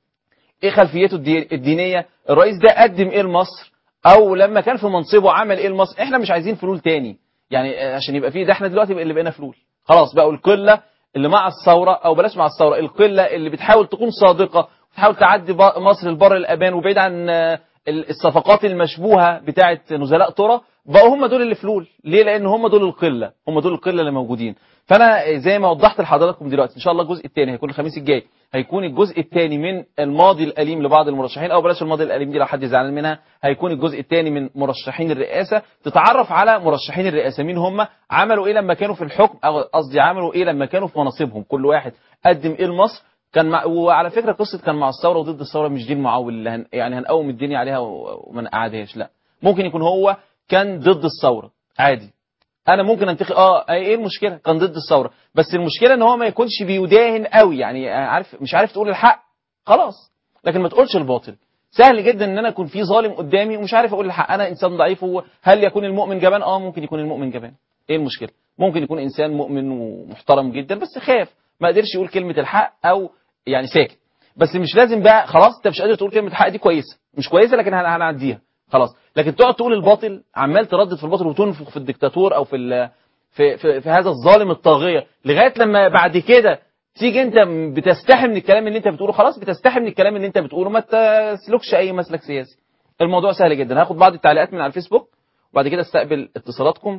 ايه خلفيته الدي- الدينيه الرئيس ده قدم ايه لمصر او لما كان في منصبه عمل ايه لمصر احنا مش عايزين فلول تاني يعني آه، عشان يبقى فيه ده احنا دلوقتي بقى اللي بقينا فلول خلاص بقوا القله اللي مع الثوره او بلاش مع الثوره القله اللي بتحاول تكون صادقه وتحاول تعدي ب- مصر البر الامان وبعيد عن آه، ال- الصفقات المشبوهه بتاعه نزلاء ترى بقوا هم دول اللي فلول ليه لان هم دول القله هم دول القله اللي موجودين فانا زي ما وضحت لحضراتكم دلوقتي ان شاء الله الجزء الثاني هيكون الخميس الجاي هيكون الجزء الثاني من الماضي الاليم لبعض المرشحين او بلاش الماضي الاليم دي لو حد زعلان منها هيكون الجزء الثاني من مرشحين الرئاسه تتعرف على مرشحين الرئاسه مين هم عملوا ايه لما كانوا في الحكم او قصدي عملوا ايه لما كانوا في مناصبهم كل واحد قدم ايه لمصر كان مع وعلى فكره قصه كان مع الثوره وضد الثوره مش دي المعول اللي هن يعني هنقوم الدنيا عليها و- وما نقعدهاش لا ممكن يكون هو كان ضد الثوره عادي انا ممكن انتخب اه ايه المشكله كان ضد الثوره بس المشكله ان هو ما يكونش بيداهن قوي يعني عارف مش عارف تقول الحق خلاص لكن ما تقولش الباطل سهل جدا ان انا اكون في ظالم قدامي ومش عارف اقول الحق انا انسان ضعيف هو هل يكون المؤمن جبان اه ممكن يكون المؤمن جبان ايه المشكله ممكن يكون انسان مؤمن ومحترم جدا بس خاف ما قدرش يقول كلمه الحق او يعني ساكت بس مش لازم بقى خلاص انت مش قادر تقول كلمه الحق دي كويسه مش كويسه لكن هن- هنعديها خلاص لكن تقعد تقول الباطل عمال تردد في الباطل وتنفخ في الدكتاتور او في ال- في في, في هذا الظالم الطاغيه لغايه لما بعد كده تيجي انت بتستحي من الكلام اللي انت بتقوله خلاص بتستحي من الكلام اللي انت بتقوله ما تسلكش اي مسلك سياسي الموضوع سهل جدا هاخد بعض التعليقات من على الفيسبوك وبعد كده استقبل اتصالاتكم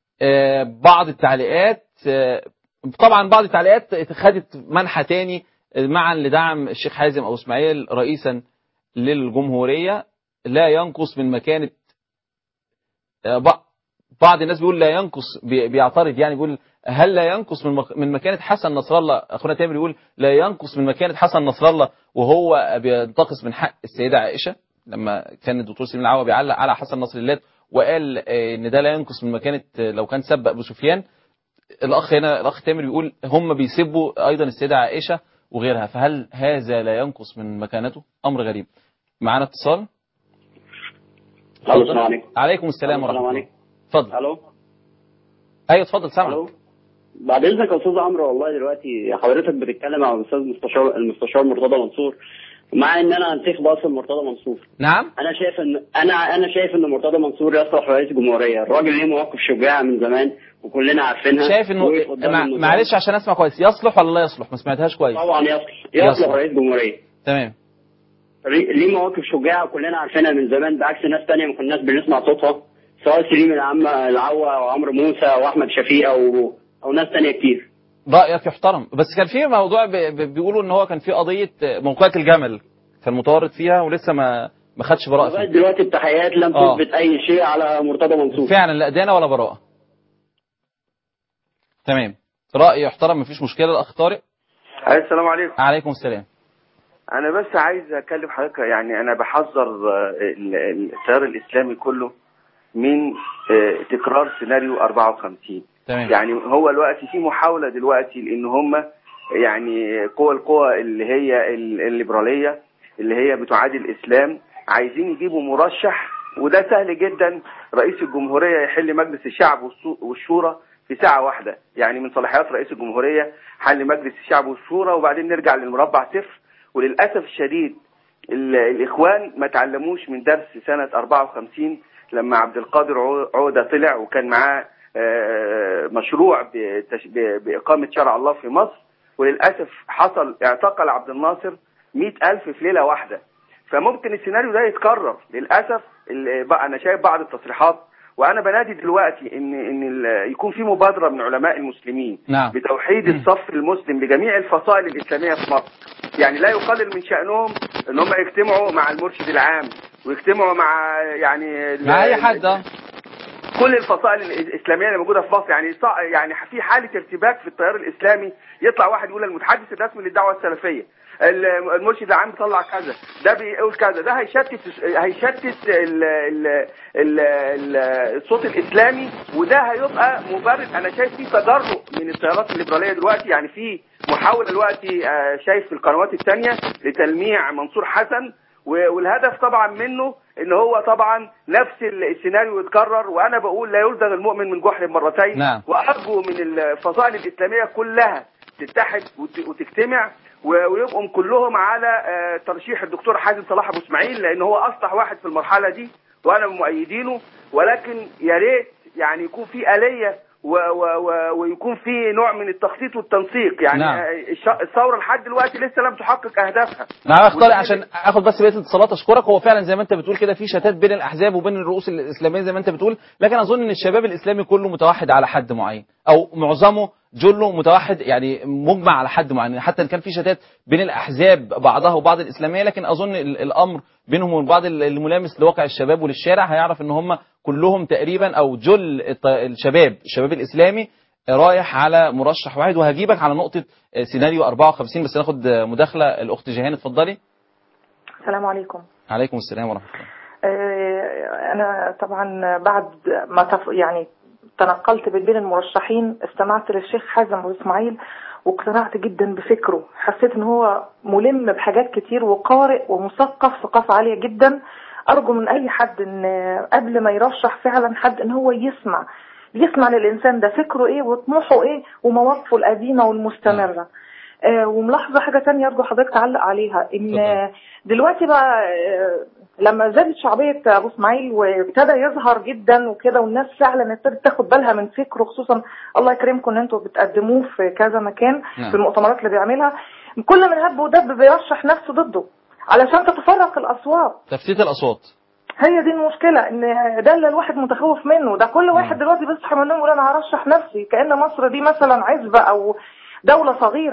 آه، بعض التعليقات آه، طبعا بعض التعليقات خدت منحى تاني معا لدعم الشيخ حازم أو إسماعيل رئيسا للجمهورية لا ينقص من مكانة آه، بع- بعض الناس بيقول لا ينقص بي- بيعترض يعني بيقول هل لا ينقص من مك- من مكانة حسن نصر الله أخونا تامر يقول لا ينقص من مكانة حسن نصر الله وهو بينتقص من حق السيدة عائشة لما كان الدكتور سليم العوا بيعلق على حسن نصر الله وقال آه، ان ده لا ينقص من مكانة آه، لو كان سب أبو سفيان الأخ هنا الأخ تامر بيقول هم بيسبوا أيضا السيدة عائشة وغيرها فهل هذا لا ينقص من مكانته أمر غريب معانا اتصال الو السلام عليكم عليكم السلام السلام ورحمة الله عليكم اتفضل الو ايوه اتفضل سامعك الو بعد اذنك يا استاذ عمرو والله دلوقتي حضرتك بتتكلم عن الاستاذ المستشار المستشار مرتضى منصور مع ان انا انتخب اصلا مرتضى منصور نعم انا شايف ان انا انا شايف ان مرتضى منصور يصلح رئيس جمهوريه الراجل ليه مواقف شجاعه من زمان وكلنا عارفينها شايف انه وقف قدام مع... النظام. معلش عشان اسمع كويس يصلح ولا لا يصلح ما سمعتهاش كويس طبعا يصلح يصلح يصلح. رئيس جمهوريه تمام ليه مواقف شجاعه كلنا عارفينها من زمان بعكس ناس تانية ما كناش بنسمع صوتها سواء سليم العم العوا او عمرو موسى او احمد شفيق او او ناس تانية كتير رايك يحترم بس كان في موضوع ب... ب... بيقولوا ان هو كان في قضيه موقعة الجمل كان متورط فيها ولسه ما ما خدش براءه لغايه فيها دلوقتي التحقيقات لم آه. تثبت اي شيء على مرتضى منصور فعلا لا ادانه ولا براءه تمام راي يحترم مفيش مشكله الاخ طارق السلام عليكم عليكم السلام انا بس عايز اكلم حضرتك يعني انا بحذر آه، ال- ال- التيار الاسلامي كله من آه، تكرار سيناريو 54 تمام يعني هو الوقت في محاوله دلوقتي لان هم يعني قوى القوى اللي هي ال- الليبراليه اللي هي بتعادي الاسلام عايزين يجيبوا مرشح وده سهل جدا رئيس الجمهوريه يحل مجلس الشعب والسو- والشورى في ساعه واحده يعني من صلاحيات رئيس الجمهوريه حل مجلس الشعب والشورى وبعدين نرجع للمربع صفر وللاسف الشديد ال- الاخوان ما تعلموش من درس سنه 54 لما عبد القادر عو- عوده طلع وكان معاه آه، مشروع بتش- ب- باقامه شرع الله في مصر وللاسف حصل اعتقل عبد الناصر مئة ألف في ليلة واحدة فممكن السيناريو ده يتكرر للأسف ال- بقى أنا شايف بعض التصريحات وأنا بنادي دلوقتي إن إن ال- يكون في مبادرة من علماء المسلمين نعم بتوحيد الصف المسلم لجميع الفصائل الإسلامية في مصر يعني لا يقلل من شأنهم إن هم يجتمعوا مع المرشد العام ويجتمعوا مع يعني ال- مع اي حد اه كل الفصائل الاسلاميه اللي موجوده في مصر يعني صع- يعني في حاله ارتباك في التيار الاسلامي يطلع واحد يقول المتحدث الرسمي للدعوه السلفيه ال- المرشد العام بيطلع كذا ده بيقول كذا ده هيشتت هيشتت ال ال ال ال الصوت الاسلامي وده هيبقى مبرر انا شايف في تجرؤ من التيارات الليبراليه دلوقتي يعني في محاوله دلوقتي آه، شايف في القنوات الثانيه لتلميع منصور حسن و- والهدف طبعا منه ان هو طبعا نفس ال- السيناريو يتكرر وانا بقول لا يلدغ المؤمن من جحر مرتين نعم. وارجو من الفصائل الاسلاميه كلها تتحد وت- وتجتمع و- ويبقوا كلهم على آه، ترشيح الدكتور حازم صلاح ابو اسماعيل لان هو اصلح واحد في المرحله دي وانا من مؤيدينه ولكن يا ريت يعني يكون في اليه و و و ويكون في نوع من التخطيط والتنسيق يعني نعم. آه، الش- الثوره لحد دلوقتي لسه لم تحقق اهدافها نعم يا أخ طارق عشان اخد بس بقيه الاتصالات اشكرك هو فعلا زي ما انت بتقول كده في شتات بين الاحزاب وبين الرؤوس الاسلاميه زي ما انت بتقول لكن اظن ان الشباب الاسلامي كله متوحد على حد معين او معظمه جله متوحد يعني مجمع على حد معين حتى ان كان في شتات بين الاحزاب بعضها وبعض الاسلاميه لكن اظن ال- الامر بينهم وبين بعض ال- الملامس لواقع الشباب وللشارع هيعرف ان هم كلهم تقريبا او جل الط- الشباب الشباب الاسلامي رايح على مرشح واحد وهجيبك على نقطه سيناريو 54 بس ناخد مداخله الاخت جيهان اتفضلي السلام عليكم عليكم السلام ورحمه الله آه، أنا طبعا بعد ما تف... يعني تنقلت بين بين المرشحين استمعت للشيخ حازم وإسماعيل واقتنعت جدا بفكره حسيت ان هو ملم بحاجات كتير وقارئ ومثقف ثقافة عالية جدا أرجو من أي حد ان قبل ما يرشح فعلا حد ان هو يسمع يسمع للإنسان ده فكره ايه وطموحه ايه ومواقفه القديمة والمستمرة آه، وملاحظة حاجة تانية أرجو حضرتك تعلق عليها إن آه، دلوقتي بقى آه، لما زادت شعبية أبو إسماعيل وابتدى يظهر جدا وكده والناس فعلا ابتدت تاخد بالها من فكره خصوصا الله يكرمكم إن أنتوا بتقدموه في كذا مكان نعم. في المؤتمرات اللي بيعملها كل من هب ودب بيرشح نفسه ضده علشان تتفرق الأصوات تفتيت الاصوات هي دي المشكلة ان ده اللي الواحد متخوف منه ده كل واحد دلوقتي بيصحى من النوم يقول انا هرشح نفسي كأن مصر دي مثلا عزبة او دولة صغيرة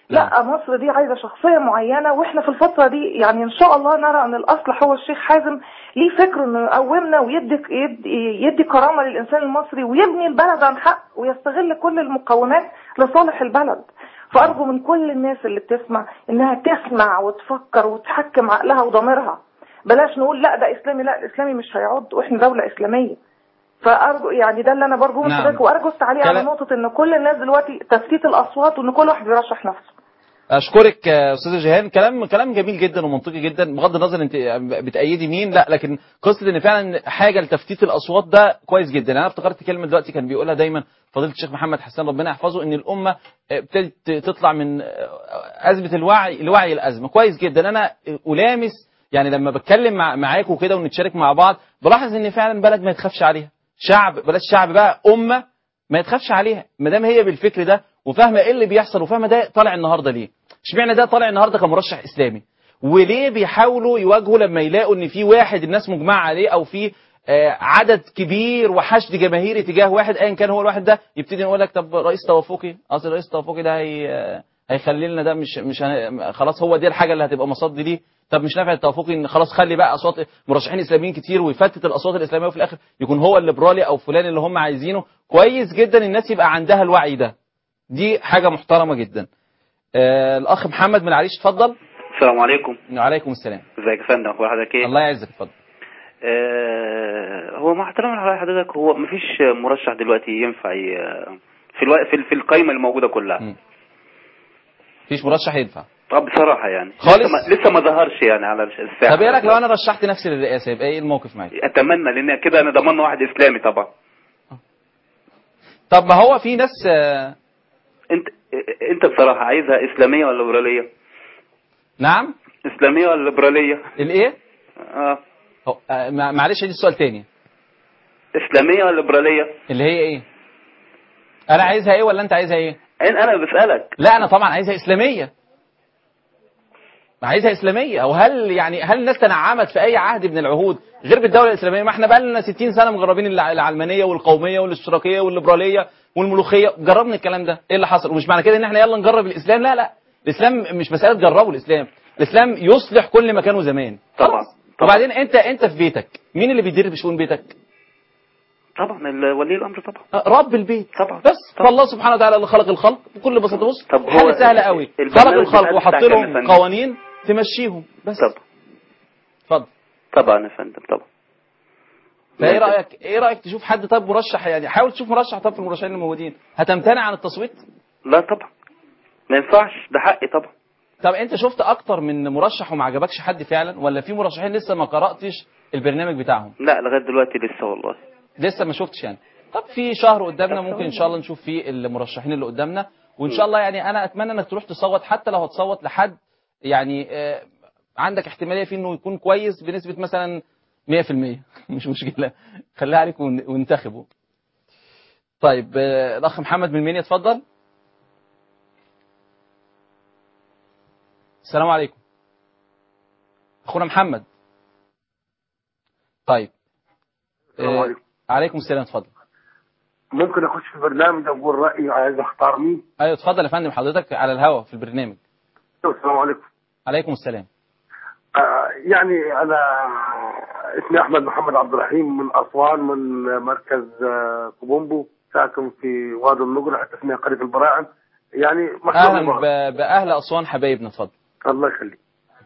لا مصر دي عايزه شخصيه معينه واحنا في الفتره دي يعني ان شاء الله نرى ان الاصلح هو الشيخ حازم ليه فكر انه يقومنا ويدي يدي, يدي كرامه للانسان المصري ويبني البلد عن حق ويستغل كل المقومات لصالح البلد فارجو من كل الناس اللي بتسمع انها تسمع وتفكر وتحكم عقلها وضميرها بلاش نقول لا ده اسلامي لا الاسلامي مش هيعض واحنا دوله اسلاميه فارجو يعني ده اللي انا برجوه من نعم. حضرتك وارجو التعليق على كلام- نقطه ان كل الناس دلوقتي تفتيت الاصوات وان كل واحد بيرشح نفسه اشكرك يا استاذه جيهان كلام كلام جميل جدا ومنطقي جدا بغض النظر انت بتأيدي مين لا لكن قصه ان فعلا حاجه لتفتيت الاصوات ده كويس جدا انا افتكرت كلمه دلوقتي كان بيقولها دايما فضيله الشيخ محمد حسان ربنا يحفظه ان الامه ابتدت تطلع من ازمه الوعي لوعي الازمه كويس جدا انا الامس يعني لما بتكلم مع معاكم كده ونتشارك مع بعض بلاحظ ان فعلا بلد ما يتخافش عليها شعب بلاش شعب بقى امه ما يتخافش عليها ما دام هي بالفكر ده وفاهمه ايه اللي بيحصل وفاهمه ده طالع النهارده ليه اشمعنى ده طالع النهارده كمرشح اسلامي وليه بيحاولوا يواجهوا لما يلاقوا ان في واحد الناس مجمعه عليه او في آه، عدد كبير وحشد جماهيري تجاه واحد ايا كان هو الواحد ده يبتدي يقول لك طب رئيس توافقي اصل رئيس توافقي ده هي آه، هيخلي لنا ده مش مش هن- خلاص هو دي الحاجه اللي هتبقى مصد ليه طب مش نافع التوافقي ان خلاص خلي بقى اصوات مرشحين اسلاميين كتير ويفتت الاصوات الاسلاميه وفي الاخر يكون هو الليبرالي او فلان اللي هم عايزينه كويس جدا الناس يبقى عندها الوعي ده دي حاجه محترمه جدا آه الاخ محمد من العريش اتفضل السلام عليكم وعليكم السلام ازيك يا فندم اخبار حضرتك ايه الله يعزك اتفضل آه هو مع احترامي لحضرتك حضرتك هو مفيش مرشح دلوقتي ينفع ي- في الو... في, ال- في القايمه الموجوده كلها مفيش مرشح ينفع طب بصراحه يعني خالص؟ لسه ما, لسه ما ظهرش يعني على الساحه طب ايه رايك لو انا رشحت نفسي للرئاسه يبقى ايه الموقف معاك اتمنى لان كده انا ضمننا واحد اسلامي طبعا طب ما هو في ناس آه انت انت بصراحه عايزها اسلاميه ولا ليبراليه نعم اسلاميه ولا ليبراليه الايه اه هو- آه مع- معلش دي السؤال تاني اسلاميه ولا ليبراليه اللي هي ايه انا عايزها ايه ولا انت عايزها ايه انا انا بسالك لا انا طبعا عايزها اسلاميه عايزها اسلاميه او هل يعني هل الناس تنعمت في اي عهد من العهود غير بالدوله الاسلاميه ما احنا بقى لنا 60 سنه مجربين الع- العلمانيه والقوميه والاشتراكيه والليبراليه والملوخيه جربنا الكلام ده ايه اللي حصل ومش معنى كده ان احنا يلا نجرب الاسلام لا لا الاسلام مش مساله جربوا الاسلام الاسلام يصلح كل ما كانوا زمان طبعا وبعدين انت انت في بيتك مين اللي بيدير بشؤون بيتك طبعا ال- ولي الامر طبعا آه، رب البيت طبعا بس فالله سبحانه وتعالى اللي خلق الخلق بكل بساطه بص طب هو حاجه سهله قوي البرنامج خلق الخلق بتاع- وحط بتاع كام يا لهم فندم؟ قوانين تمشيهم بس طب اتفضل طبعا يا فندم طبعا فايه رايك ايه رايك تشوف حد طب مرشح يعني حاول تشوف مرشح طب في المرشحين الموجودين هتمتنع عن التصويت لا طبعا ما ينفعش ده حقي طبعا طب انت شفت اكتر من مرشح وما عجبكش حد فعلا ولا في مرشحين لسه ما قراتش البرنامج بتاعهم لا لغايه دلوقتي لسه والله لسه ما شفتش يعني طب في شهر قدامنا ممكن ان شاء الله نشوف فيه المرشحين اللي قدامنا وان شاء الله يعني انا اتمنى انك تروح تصوت حتى لو هتصوت لحد يعني آه، عندك احتماليه فيه انه يكون كويس بنسبه مثلا 100% مش مشكله خليها عليك ون- وانتخبه طيب آه، الاخ محمد من المنيا اتفضل السلام عليكم اخونا محمد طيب السلام آه، عليكم. عليكم السلام اتفضل ممكن اخش في برنامج اقول رايي عايز اختار مين ايوه اتفضل يا فندم حضرتك على الهوا في البرنامج السلام عليكم عليكم السلام آه يعني انا اسمي احمد محمد عبد الرحيم من اسوان من مركز آه، كوبومبو ساكن في وادي النقرة حتى اسمها قريه البراعم يعني مشهور اهلا بالبراعم. ب- باهل اسوان حبايبنا اتفضل الله يخليك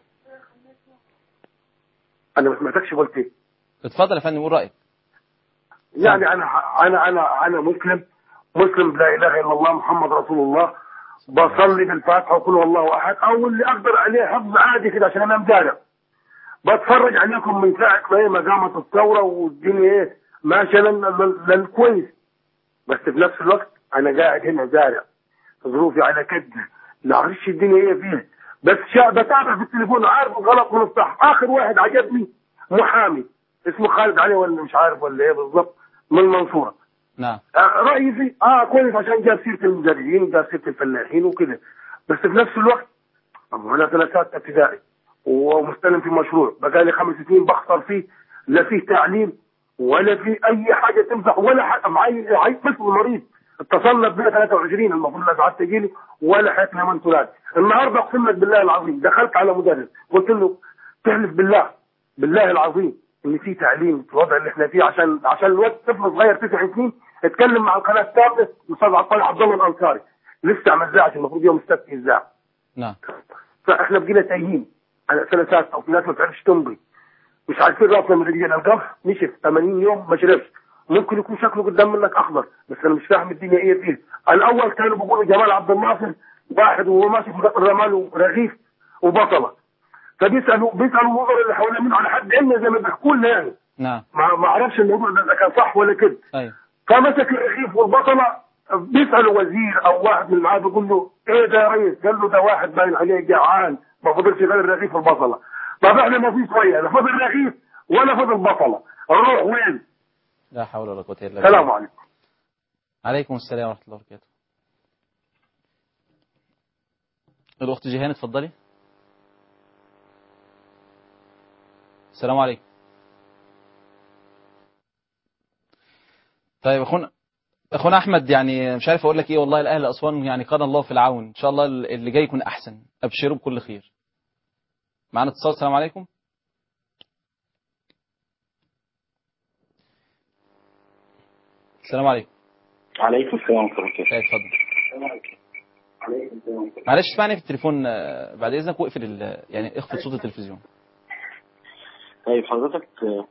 انا ما سمعتكش قلت ايه اتفضل يا فندم قول رايك يعني انا انا انا انا مسلم مسلم لا اله الا الله محمد رسول الله بصلي بالفاتحه وقل هو الله احد او اللي اقدر عليه حفظ عادي كده عشان انا مدارع بتفرج عليكم من ساعه ما هي ما قامت الثوره والدنيا ايه ماشيه لل- لل- للكويس بس في نفس الوقت انا قاعد هنا زارع ظروفي على كد لا اعرفش الدنيا ايه فيها بس شا... بتابع في التليفون عارف الغلط من الصح اخر واحد عجبني محامي اسمه خالد علي ولا مش عارف ولا ايه بالضبط من المنصوره نعم آه، رأيي فيه اه كويس عشان جاب سيرة المدربين جاب سيرة الفلاحين وكده بس في نفس الوقت طب انا ثلاثات ابتدائي ومستلم في مشروع بقالي خمس سنين بخسر فيه لا فيه تعليم ولا في اي حاجه تمسح ولا حاجه معي عي- بس مريض اتصلنا بنا 23 المفروض لا ساعات تجي لي ولا حياتنا من ثلاث النهارده اقسم لك بالله العظيم دخلت على مدرس قلت له تحلف بالله بالله العظيم ان في تعليم في الوضع اللي احنا فيه عشان عشان الواد طفل صغير تسع سنين اتكلم مع القناه الثالثه الاستاذ عبد عبد الله الانصاري لسه ما ذاعش المفروض يوم السبت يذاع نعم فاحنا بقينا تايهين على سنه سادسه وفي ناس ما بتعرفش تمضي مش عارفين راسنا من رجلنا القمح نشف 80 يوم ما شربش ممكن يكون شكله قدام منك اخضر بس انا مش فاهم الدنيا ايه فيه الاول كانوا بيقولوا جمال عبد الناصر واحد وهو ماشي في الرمال ورغيف وبطله فبيسالوا بيسالوا الوزراء اللي حوالين منه على حد علمي زي ما بيحكوا لنا يعني نعم ما ما اعرفش الموضوع ده اذا كان صح ولا كده ايوه فمسك الرغيف والبطله بيسالوا وزير او واحد من معاه بيقول له ايه ده يا ريس؟ قال له ده واحد باين عليه جعان ما فضلش غير الرغيف والبصله طب احنا ما فيش شويه لا فضل رغيف ولا فضل بصله نروح وين؟ لا حول ولا قوة إلا بالله السلام عليكم عليكم السلام ورحمة الله وبركاته الأخت جيهان اتفضلي السلام عليكم طيب اخونا اخونا احمد يعني مش عارف اقول لك ايه والله الاهل اسوان يعني كان الله في العون ان شاء الله اللي جاي يكون احسن ابشروا بكل خير معانا اتصال السلام عليكم السلام عليكم عليكم السلام ورحمه الله وبركاته اتفضل معلش اسمعني في التليفون آه، بعد اذنك واقفل ال- يعني اخفض صوت التلفزيون طيب حضرتك آه،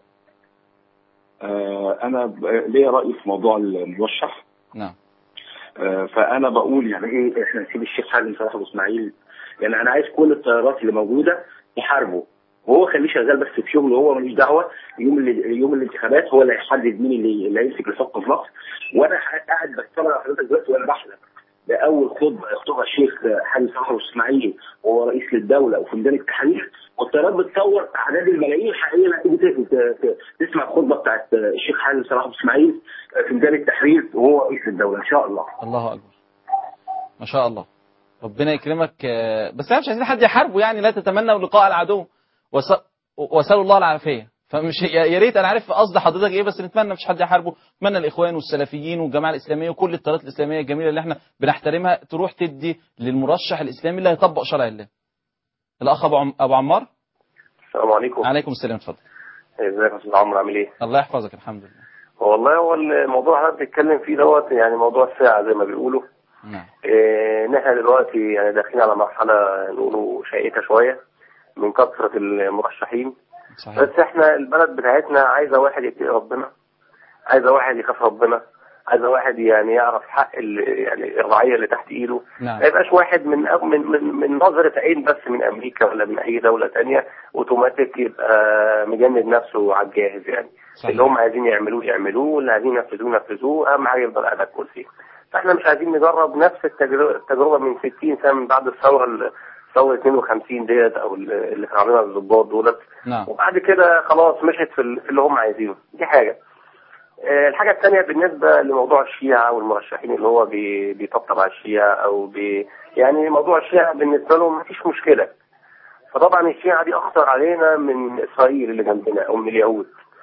آه، انا ب- ليا راي في موضوع المرشح نعم آه، فانا بقول يعني ايه احنا نسيب الشيخ حازم صلاح ابو اسماعيل يعني انا عايز كل التيارات اللي موجوده يحاربوا وهو خليه شغال بس في شغله هو ملوش دعوه يوم اللي يوم الانتخابات هو اللي هيحدد مين اللي اللي هيمسك الحكم في مصر وانا ح- قاعد بتفرج على حضرتك دلوقتي وانا بحلم باول خطبه خطبها الشيخ حازم صلاح ابو اسماعيل وهو رئيس للدوله وفي ميدان التحرير والطيارات بتصور اعداد الملايين الحقيقيه اللي هتيجي ت- ت- ت- تسمع الخطبه بتاعت الشيخ حازم صلاح ابو اسماعيل في ميدان التحرير وهو رئيس الدوله ان شاء الله الله اكبر ما شاء الله ربنا يكرمك آه، بس احنا مش عايزين حد يحاربه يعني لا تتمنوا لقاء العدو وس- واسالوا الله العافيه فمش يا يا ريت انا عارف قصد حضرتك ايه بس نتمنى مش حد يحاربه نتمنى الاخوان والسلفيين والجماعه الاسلاميه وكل التيارات الاسلاميه الجميله اللي احنا بنحترمها تروح تدي للمرشح الاسلامي اللي هيطبق شرع الله الاخ ابو عم... ابو عمار السلام عليكم عليكم السلام اتفضل ازيك يا استاذ عمرو عامل ايه؟ الله يحفظك الحمد لله والله هو الموضوع اللي احنا بنتكلم فيه دوت يعني موضوع الساعه زي ما بيقولوا نعم إيه، ان احنا دلوقتي يعني داخلين على مرحله نقولوا شائكه شويه من كثره المرشحين صحيح بس احنا البلد بتاعتنا عايزه واحد يتقي ربنا عايزه واحد يخاف ربنا عايزه واحد يعني يعرف حق ال- يعني الرعيه اللي تحت ايده نعم ما يبقاش واحد من من من, من نظره عين بس من امريكا ولا من اي دوله تانية اوتوماتيك يبقى مجند نفسه على الجاهز يعني صحيح. اللي هم عايزين يعملوه يعملوه واللي عايزين ينفذوه ينفذوه اهم حاجه يفضل قاعد على الكرسي فاحنا مش عايزين نجرب نفس التجربه التجربه من 60 سنه من بعد الثوره ال- ثوره 52 ديت او ال- اللي كانوا عاملينها الضباط دولت نعم وبعد كده خلاص مشت في ال- في اللي هم عايزينه دي حاجه آه، الحاجة الثانية بالنسبة لموضوع الشيعة والمرشحين اللي هو بي- بيطبطب على الشيعة أو بي يعني موضوع الشيعة بالنسبة لهم مفيش مشكلة فطبعا الشيعة دي أخطر علينا من إسرائيل اللي جنبنا أو من اليهود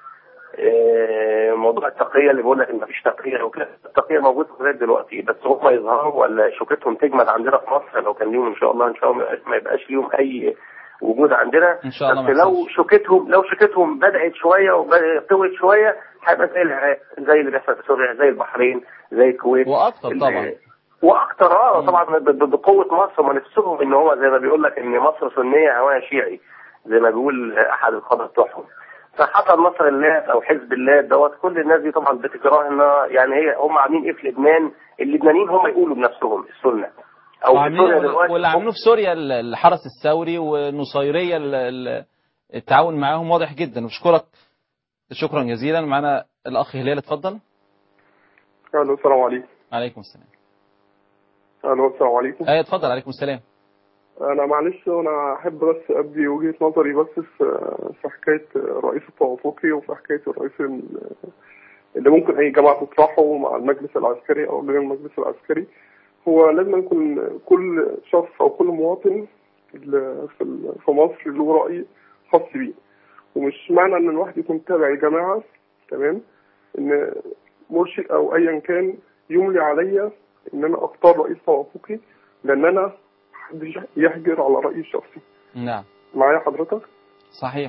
آه، موضوع التقية اللي بيقول لك إن مفيش تقية وكده التقية موجودة لغاية دلوقتي بس هم يظهروا ولا شوكتهم تجمد عندنا في مصر لو كان ليهم إن شاء الله إن شاء الله ما يبقاش- ما يبقاش ليهم أي وجود عندنا ان شاء الله ما بس لو شوكتهم لو شوكتهم بدأت شوية وقوت شوية هيبقى زي العراق زي اللي بيحصل في سوريا زي البحرين زي الكويت واكتر طبعا واكتر اه طبعا ب- ب- بقوه مصر هم نفسهم ان هو زي ما بيقول لك ان مصر سنيه هواها شيعي زي ما بيقول احد القاده بتوعهم فحصل نصر الله او حزب الله دوت كل الناس دي طبعا بتكرهنا يعني هي هم عاملين ايه في لبنان اللبنانيين هم يقولوا بنفسهم السنه او في وعاملين سوريا دلوقتي واللي عملوه في سوريا ال- الحرس الثوري والنصيريه ال- ال- التعاون معاهم واضح جدا واشكرك شكرا جزيلا معنا الاخ هلال اتفضل الو السلام عليكم عليكم السلام الو السلام عليكم ايوه اتفضل عليكم السلام انا معلش انا احب بس ابدي وجهه نظري بس في في حكايه الرئيس التوافقي وفي حكايه الرئيس ال- اللي ممكن اي جماعه تطرحه مع المجلس العسكري او غير المجلس العسكري هو لازم يكون كل شخص او كل مواطن ال- في ال- في مصر له راي خاص بيه ومش معنى ان الواحد يكون تابع لجماعه تمام ان مرشد او ايا كان يملي عليا ان انا اختار رئيس توافقي لان انا محدش يحجر على رايي الشخصي نعم معايا حضرتك صحيح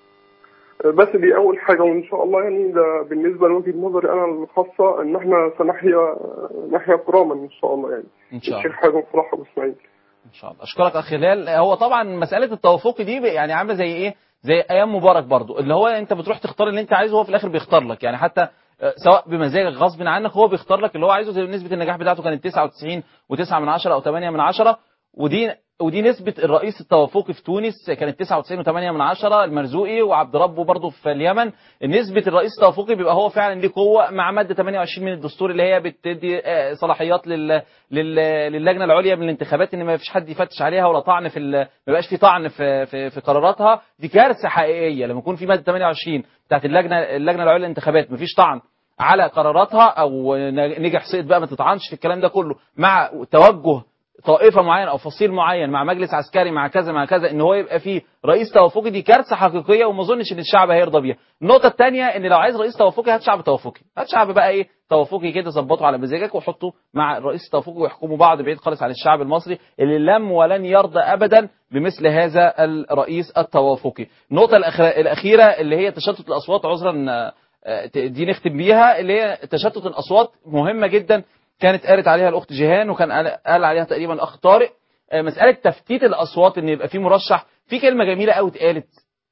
بس دي اول حاجه وان شاء الله يعني ده بالنسبه لوجهه نظري انا الخاصه ان احنا سنحيا نحيا كراما ان شاء الله يعني ان شاء الله الشيخ حازم صلاح ابو اسماعيل ان شاء الله اشكرك اخ هلال هو طبعا مساله التوافقي دي يعني عامله زي ايه زي ايام مبارك برضو اللي هو انت بتروح تختار اللي انت عايزه هو في الاخر بيختار لك يعني حتى آه، سواء بمزاجك غصب عنك هو بيختار لك اللي هو عايزه زي نسبه النجاح بتاعته كانت 99 و9 من 10 او 8 من 10 ودي ودي نسبة الرئيس التوافقي في تونس كانت 99 و8 من 10 المرزوقي وعبد ربه برضه في اليمن نسبة الرئيس التوافقي بيبقى هو فعلا ليه قوة مع مادة 28 من الدستور اللي هي بتدي آه، صلاحيات لل... لل... للجنة العليا من الانتخابات ان ما فيش حد يفتش عليها ولا طعن في ال... ما يبقاش في طعن في في, في قراراتها دي كارثة حقيقية لما يكون في مادة 28 بتاعت اللجنة اللجنة العليا للانتخابات ما فيش طعن على قراراتها او نجح صيد بقى ما تطعنش في الكلام ده كله مع توجه طائفه معينه او فصيل معين مع مجلس عسكري مع كذا مع كذا ان هو يبقى فيه رئيس توافقي دي كارثه حقيقيه وما اظنش ان الشعب هيرضى بيها. النقطه الثانيه ان لو عايز رئيس توافقي هات شعب توافقي، هات شعب بقى ايه توافقي كده ظبطه على مزاجك وحطه مع الرئيس التوافقي ويحكموا بعض بعيد خالص عن الشعب المصري اللي لم ولن يرضى ابدا بمثل هذا الرئيس التوافقي. النقطه الأخر- الاخيره اللي هي تشتت الاصوات عذرا آه، دي نختم بيها اللي هي تشتت الاصوات مهمه جدا كانت قالت عليها الاخت جيهان وكان قال قال عليها تقريبا الاخ طارق آه، مساله تفتيت الاصوات ان يبقى في مرشح في كلمه جميله قوي اتقالت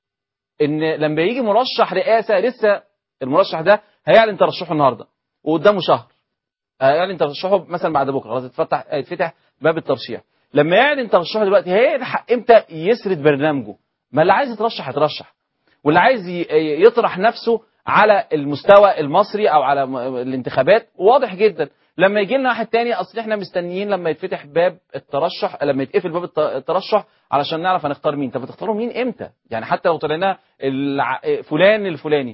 ان لما يجي مرشح رئاسه لسه المرشح ده هيعلن ترشحه النهارده وقدامه شهر هيعلن ترشحه مثلا بعد بكره خلاص يتفتح يتفتح باب الترشيح لما يعلن ترشحه دلوقتي هيلحق امتى يسرد برنامجه ما اللي عايز يترشح يترشح واللي عايز ي- يطرح نفسه على المستوى المصري او على م- الانتخابات واضح جدا لما يجي لنا واحد تاني اصل احنا مستنيين لما يتفتح باب الترشح لما يتقفل باب الت- الترشح علشان نعرف هنختار مين طب هتختاروا مين امتى يعني حتى لو طلعنا الع- فلان الفلاني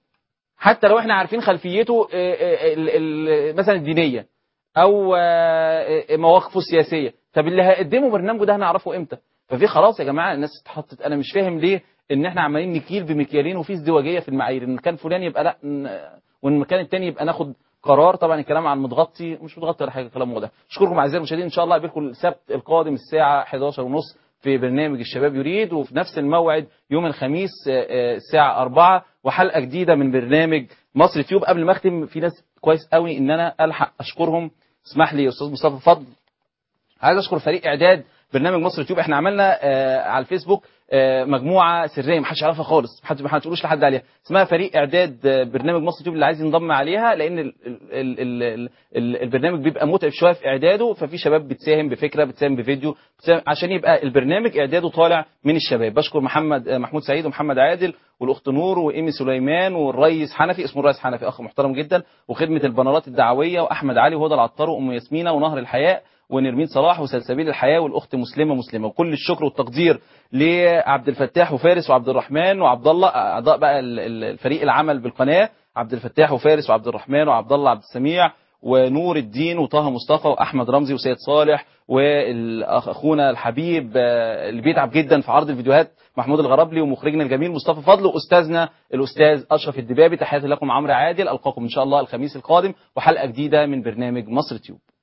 حتى لو احنا عارفين خلفيته آه، آه، ال- ال- مثلا الدينيه او آه، آه، مواقفه السياسيه طب اللي هيقدمه برنامجه ده هنعرفه امتى ففي خلاص يا جماعه الناس اتحطت انا مش فاهم ليه ان احنا عمالين نكيل بمكيالين وفي ازدواجيه في المعايير ان كان فلان يبقى لا ن- وان المكان التاني يبقى ناخد قرار طبعا الكلام عن متغطي مش متغطي ولا حاجه كلام واضح اشكركم اعزائي المشاهدين ان شاء الله اقابلكم السبت القادم الساعه 11 ونص في برنامج الشباب يريد وفي نفس الموعد يوم الخميس آه، آه، الساعه 4 وحلقه جديده من برنامج مصر تيوب قبل ما اختم في ناس كويس قوي ان انا الحق اشكرهم اسمح لي يا استاذ مصطفى فضل عايز اشكر فريق اعداد برنامج مصر يوتيوب احنا عملنا آه على الفيسبوك آه مجموعه سريه ما حدش يعرفها خالص ما حدش ما هتقولوش لحد عليها اسمها فريق اعداد آه برنامج مصر يوتيوب اللي عايز ينضم عليها لان ال ال ال ال ال البرنامج بيبقى متعب شويه في اعداده ففي شباب بتساهم بفكره بتساهم بفيديو بتساهم عشان يبقى البرنامج اعداده طالع من الشباب بشكر محمد آه محمود سعيد ومحمد عادل والاخت نور وايمي سليمان والريس حنفي اسمه الريس حنفي اخ محترم جدا وخدمه البنرات الدعويه واحمد علي وهدى العطار وام ياسمينه ونهر الحياء ونرمين صلاح وسلسبيل الحياه والاخت مسلمه مسلمه وكل الشكر والتقدير لعبد الفتاح وفارس وعبد الرحمن وعبد الله اعضاء بقى ال- ال- الفريق العمل بالقناه عبد الفتاح وفارس وعبد الرحمن وعبد الله عبد السميع ونور الدين وطه مصطفى واحمد رمزي وسيد صالح واخونا الحبيب آه، اللي بيتعب جدا في عرض الفيديوهات محمود الغرابلي ومخرجنا الجميل مصطفى فضل واستاذنا الاستاذ اشرف الدبابي تحياتي لكم عمرو عادل القاكم ان شاء الله الخميس القادم وحلقه جديده من برنامج مصر تيوب